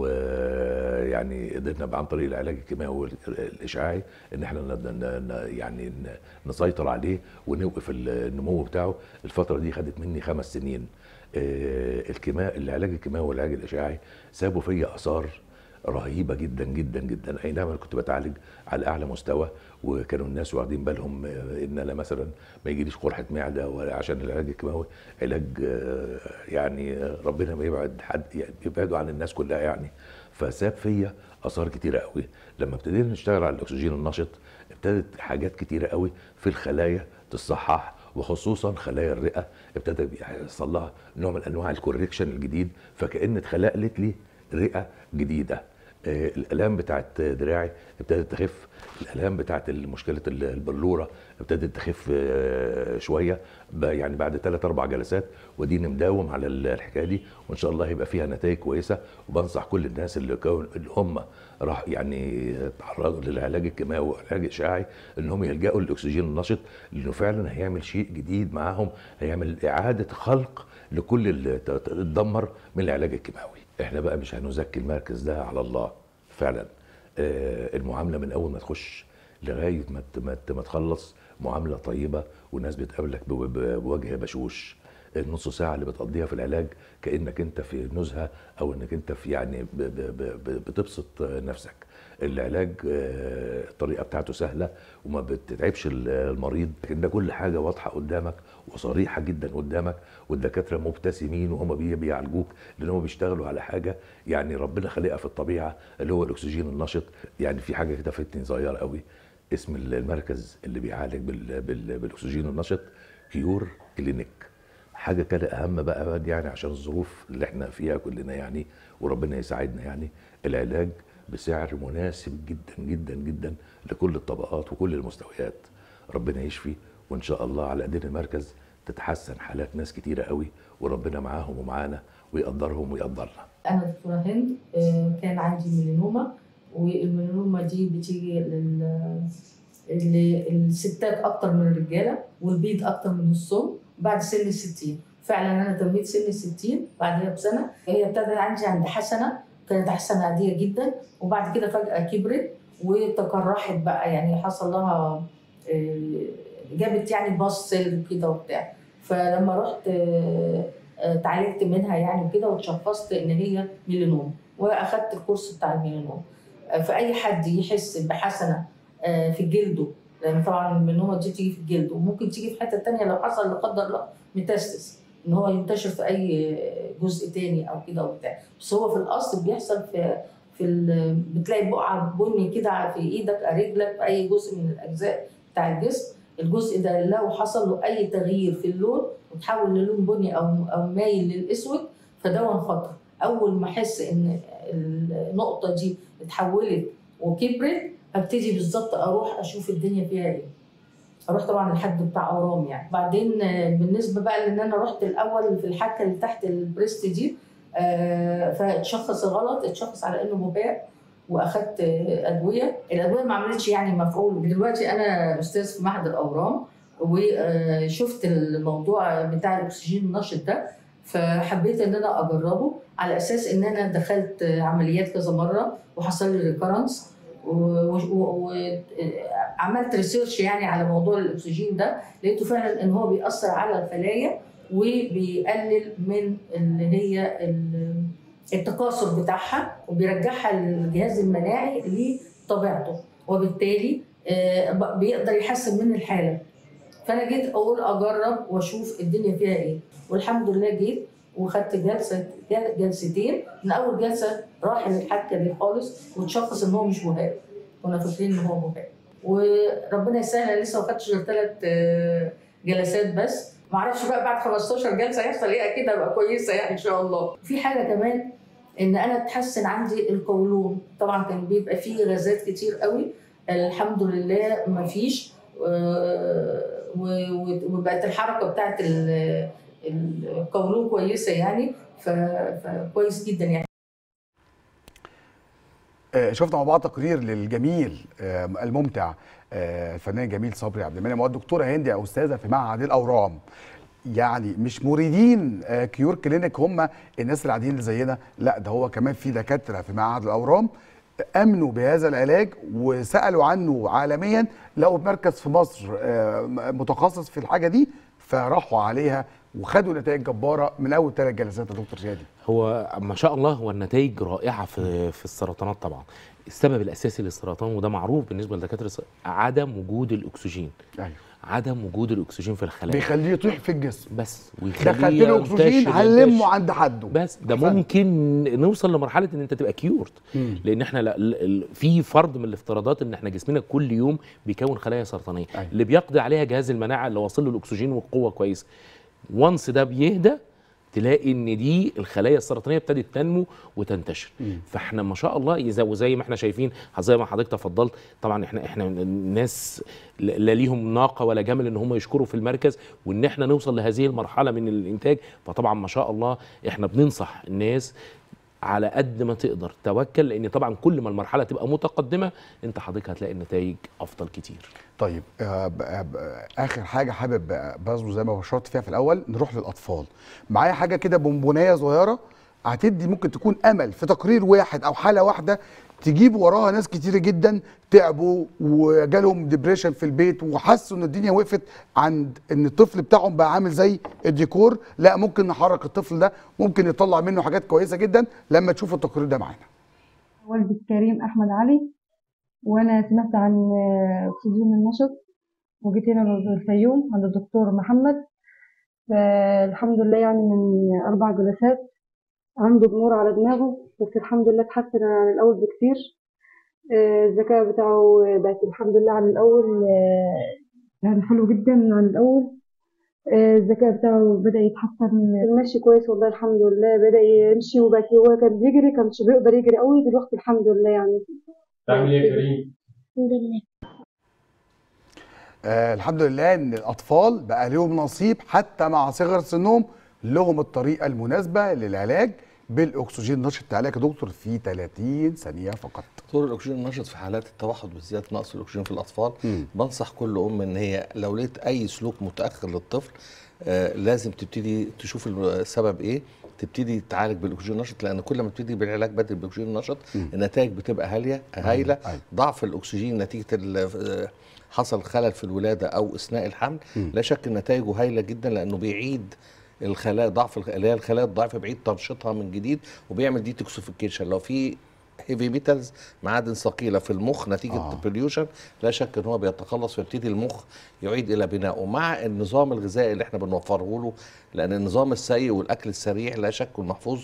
ويعني قدرنا عن طريق العلاج الكيماوي والاشعاعي ان احنا ن- ن- ن- يعني ن- نسيطر عليه ونوقف النمو بتاعه الفتره دي خدت مني خمس سنين آه، الكيماء العلاج الكيماوي والعلاج الاشعاعي سابوا فيا اثار رهيبه جدا جدا جدا اي نعم أنا كنت بتعالج على اعلى مستوى وكانوا الناس واخدين بالهم آه، ان انا مثلا ما يجيليش قرحه معده ولا عشان العلاج الكيماوي علاج آه، يعني آه، ربنا ما يبعد حد يعني يبعده عن الناس كلها يعني فساب فيا اثار كتيره قوي لما ابتدينا نشتغل على الاكسجين النشط ابتدت حاجات كتيره قوي في الخلايا تصحح وخصوصا خلايا الرئه ابتدى يحصل لها نوع من انواع الكوريكشن الجديد فكان اتخلقت لي رئه جديده آه، الالام بتاعت دراعي ابتدت تخف الالام بتاعت مشكله البلوره ابتدت تخف آه، شويه ب- يعني بعد ثلاث اربع جلسات وديني مداوم على ال- الحكايه دي وان شاء الله هيبقى فيها نتائج كويسه وبنصح كل الناس اللي كون اللي هم راح يعني تعرضوا للعلاج الكيماوي والعلاج الاشعاعي ان هم يلجأوا للاكسجين النشط لانه فعلا هيعمل شيء جديد معاهم هيعمل اعاده خلق لكل اللي ت- ت- اتدمر من العلاج الكيماوي احنا بقى مش هنزكي المركز ده على الله فعلا آه، المعامله من اول ما تخش لغايه ما ت- ما ت- ما تخلص معامله طيبه والناس بتقابلك بو- ب- بوجه بشوش النص ساعه اللي بتقضيها في العلاج كانك انت في نزهه او انك انت في يعني ب- ب- ب- ب- بتبسط نفسك العلاج آه، الطريقه بتاعته سهله وما بتتعبش ال- المريض لكن ده كل حاجه واضحه قدامك وصريحه جدا قدامك والدكاتره مبتسمين وهم بي- بيعالجوك لان هم بيشتغلوا على حاجه يعني ربنا خلقها في الطبيعه اللي هو الاكسجين النشط يعني في حاجه كده فاتني صغيره قوي اسم المركز اللي بيعالج بال بال بالاكسجين النشط كيور كلينيك حاجه كده اهم بقى يعني عشان الظروف اللي احنا فيها كلنا يعني وربنا يساعدنا يعني العلاج بسعر مناسب جدا جدا جدا لكل الطبقات وكل المستويات ربنا يشفي وان شاء الله على ايدينا المركز تتحسن حالات ناس كتيره قوي وربنا معاهم ومعانا ويقدرهم ويقدرنا انا دكتوره هند آه، كان عندي ميلانوما والميلانوما دي بتيجي لل للستات اكتر من الرجاله والبيض اكتر من السم بعد سن الستين فعلا انا تميت سن الستين بعدها بسنه هي ابتدت عندي عند حسنه كانت حسنه عاديه جدا وبعد كده فجاه كبرت وتقرحت بقى يعني حصل لها آه، جابت يعني باص سيل كده وبتاع فلما رحت آه، آه، اتعالجت منها يعني وكده واتشخصت ان هي ميلانوم واخدت الكورس بتاع الميلانوم آه، فاي حد يحس بحسنه آه، في جلده لان طبعا الميلانوما دي تيجي في الجلد وممكن تيجي في حته تانية لو حصل لا قدر الله ميتاستس ان هو ينتشر في اي جزء تاني او كده وبتاع بس هو في الاصل بيحصل في في ال- بتلاقي بقعه بني كده في ايدك او رجلك في اي جزء من الاجزاء بتاع الجسم الجزء ده لو حصل له اي تغيير في اللون وتحول للون بني او او مايل للاسود فده خطر اول ما احس ان النقطه دي اتحولت وكبرت ابتدي بالظبط اروح اشوف الدنيا فيها ايه اروح طبعا لحد بتاع اورام يعني بعدين آه، بالنسبه بقى لان انا رحت الاول في الحكه اللي تحت البريست دي آه، فاتشخص غلط اتشخص على انه بهاء واخدت آه، ادويه الادويه ما عملتش يعني مفعول دلوقتي انا استاذ في معهد الاورام وشفت الموضوع بتاع الاكسجين النشط ده فحبيت ان انا اجربه على اساس ان انا دخلت عمليات كذا مره وحصل لي ريكرنس وعملت ريسيرش يعني على موضوع الاكسجين ده لقيته فعلا ان هو بيأثر على الخلايا وبيقلل من اللي هي ال- التكاثر بتاعها وبيرجعها للجهاز المناعي لطبيعته وبالتالي آه، ب- بيقدر يحسن من الحاله فانا جيت اقول اجرب واشوف الدنيا فيها ايه والحمد لله جيت وخدت جلسه جل- جلستين من اول جلسه راح الحكه دي خالص وتشخص ان هو مش بهاء كنا فاكرين ان هو بهاء وربنا يسهل أنا لسه ما خدتش غير ثلاث جلسات بس ما اعرفش بقى بعد 15 جلسه هيحصل ايه اكيد هبقى كويسه يعني ان شاء الله في حاجه كمان ان انا اتحسن عندي القولون طبعا كان بيبقى فيه غازات كتير قوي الحمد لله ما فيش آه، و- و- وبقت الحركه بتاعت ال- القولون كويسه يعني ف- فكويس جدا يعني آه، شفنا مع بعض تقرير للجميل آه، الممتع آه، الفنان جميل صبري عبد المنعم والدكتوره هندي استاذه في معهد الاورام يعني مش مريدين آه، كيور كلينيك هم الناس العاديين اللي زينا لا ده هو كمان في دكاتره في معهد الاورام امنوا بهذا العلاج وسالوا عنه عالميا لقوا مركز في مصر آه، متخصص في الحاجه دي فراحوا عليها وخدوا نتائج جباره من اول ثلاث جلسات يا دكتور شادي هو ما شاء الله هو النتائج رائعه في في السرطانات طبعا السبب الاساسي للسرطان وده معروف بالنسبه لدكاتره الس- عدم وجود الاكسجين ايوه عدم وجود الاكسجين في الخلايا بيخليه يطيح في الجسم بس ويخليه دخلت له اكسجين ينتشر- هنلمه ينتشر. عند حده بس ده أحسنت. ممكن نوصل لمرحله ان انت تبقى كيورد مم. لان احنا لا ال- ال- في فرض من الافتراضات ان احنا جسمنا كل يوم بيكون خلايا سرطانيه أيوة. اللي بيقضي عليها جهاز المناعه اللي واصل له الاكسجين والقوه كويس وانس ده بيهدى تلاقي ان دي الخلايا السرطانيه ابتدت تنمو وتنتشر مم. فاحنا ما شاء الله اذا وزي ما احنا شايفين زي ما حضرتك تفضلت طبعا احنا احنا الناس لا لا ليهم ناقه ولا جمل ان هم يشكروا في المركز وان احنا نوصل لهذه المرحله من الانتاج فطبعا ما شاء الله احنا بننصح الناس على قد ما تقدر توكل لان طبعا كل ما المرحله تبقى متقدمه انت حضرتك هتلاقي النتائج افضل كتير طيب آه، ب- ب- اخر حاجه حابب آه، برضه زي ما بشرت فيها في الاول نروح للاطفال معايا حاجه كده بونبونيه صغيره هتدي ممكن تكون امل في تقرير واحد او حاله واحده تجيب وراها ناس كتير جدا تعبوا وجالهم ديبريشن في البيت وحسوا ان الدنيا وقفت عند ان الطفل بتاعهم بقى عامل زي الديكور لا ممكن نحرك الطفل ده ممكن يطلع منه حاجات كويسه جدا لما تشوفوا التقرير ده معانا والدي الكريم أحمد علي وأنا سمعت عن آه، أكسجين النشط وجيت هنا الفيوم عند الدكتور محمد فالحمد لله يعني من أربع جلسات عنده ضمور على دماغه بس الحمد لله اتحسن عن الأول بكتير آه، الذكاء بتاعه بقت الحمد لله عن الأول آه، يعني حلو جدا عن الأول آه، الذكاء بتاعه بدأ يتحسن المشي كويس والله الحمد لله بدأ يمشي وبقى هو كان بيجري كانش بيقدر يجري قوي دلوقتي الحمد لله يعني تعمل ايه يا كريم؟ الحمد لله آه الحمد لله ان الاطفال بقى لهم نصيب حتى مع صغر سنهم لهم الطريقه المناسبه للعلاج بالاكسجين النشط التعالي يا دكتور في 30 ثانيه فقط دكتور الاكسجين النشط في حالات التوحد بالذات نقص الاكسجين في الاطفال بنصح كل ام ان هي لو لقيت اي سلوك متاخر للطفل آه لازم تبتدي تشوف السبب ايه تبتدي تعالج بالاكسجين النشط لان كل ما تبتدي بالعلاج بدري بالاكسجين النشط النتائج بتبقى هاليه هايله ضعف الاكسجين نتيجه ال- حصل خلل في الولاده او اثناء الحمل لا شك ان نتائجه هايله جدا لانه بيعيد الخلايا ضعف الخ- اللي هي الخلايا الضعيفه بيعيد تنشيطها من جديد وبيعمل ديتوكسيفيكيشن لو في هيفي ميتالز معادن ثقيله في المخ نتيجه آه. البوليوشن لا شك ان هو بيتخلص ويبتدي المخ يعيد الى بنائه مع النظام الغذائي اللي احنا بنوفره له لان النظام السيء والاكل السريع لا شك والمحفوظ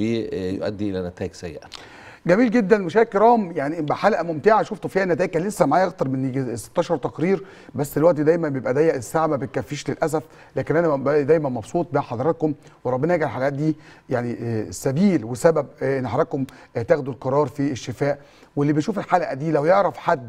بيؤدي الى نتائج سيئه جميل جدا مشاهد كرام يعني يبقى حلقه ممتعه شفتوا فيها نتائج كان لسه معايا اكتر من يجي 16 تقرير بس الوقت دايما بيبقى ضيق الساعه ما بتكفيش للاسف لكن انا ببقى دايما مبسوط بحضراتكم وربنا يجعل الحلقات دي يعني آه، سبيل وسبب آه، ان حضراتكم آه، تاخدوا القرار في الشفاء واللي بيشوف الحلقه دي لو يعرف حد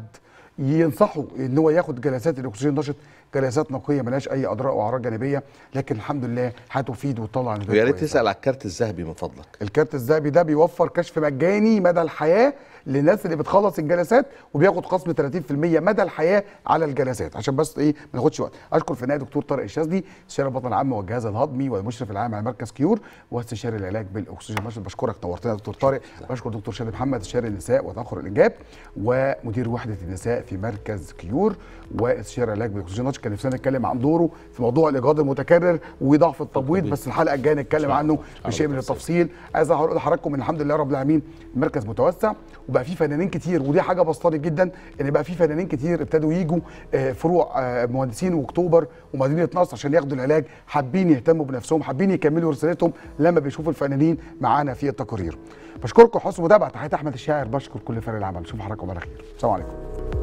ينصحه ان هو ياخد جلسات الاكسجين النشط جلسات نقيه ملهاش اي اضرار واعراض جانبيه لكن الحمد لله هتفيد وتطلع نتائج ويا ريت كويسة. تسال على الكارت الذهبي من فضلك الكارت الذهبي ده بيوفر كشف مجاني مدى الحياه للناس اللي بتخلص الجلسات وبياخد خصم 30% مدى الحياه على الجلسات عشان بس ايه ما ناخدش وقت اشكر في النهايه دكتور طارق الشاذلي استشاري البطن العام والجهاز الهضمي والمشرف العام على مركز كيور واستشاري العلاج بالاكسجين النشط بشكرك نورتنا يا دكتور طارق بشكر دكتور شادي محمد استشاري النساء وتاخر الانجاب ومدير وحده النساء في مركز كيور واستشاري العلاج بالاكسجين النشط كان نفسنا نتكلم عن دوره في موضوع الاجهاض المتكرر وضعف التبويض بس الحلقه الجايه نتكلم عنه بشيء من التفصيل عايز اقول لحضراتكم ان الحمد لله رب العالمين المركز متوسع وبقى فيه فنانين كتير ودي حاجه بسطاني جدا ان بقى فيه فنانين كتير ابتدوا يجوا آه، فروع آه، مهندسين واكتوبر ومدينه نصر عشان ياخدوا العلاج حابين يهتموا بنفسهم حابين يكملوا رسالتهم لما بيشوفوا الفنانين معانا في التقارير بشكركم حسن متابعه تحياتي احمد الشاعر بشكر كل فريق العمل نشوف حضراتكم على خير السلام عليكم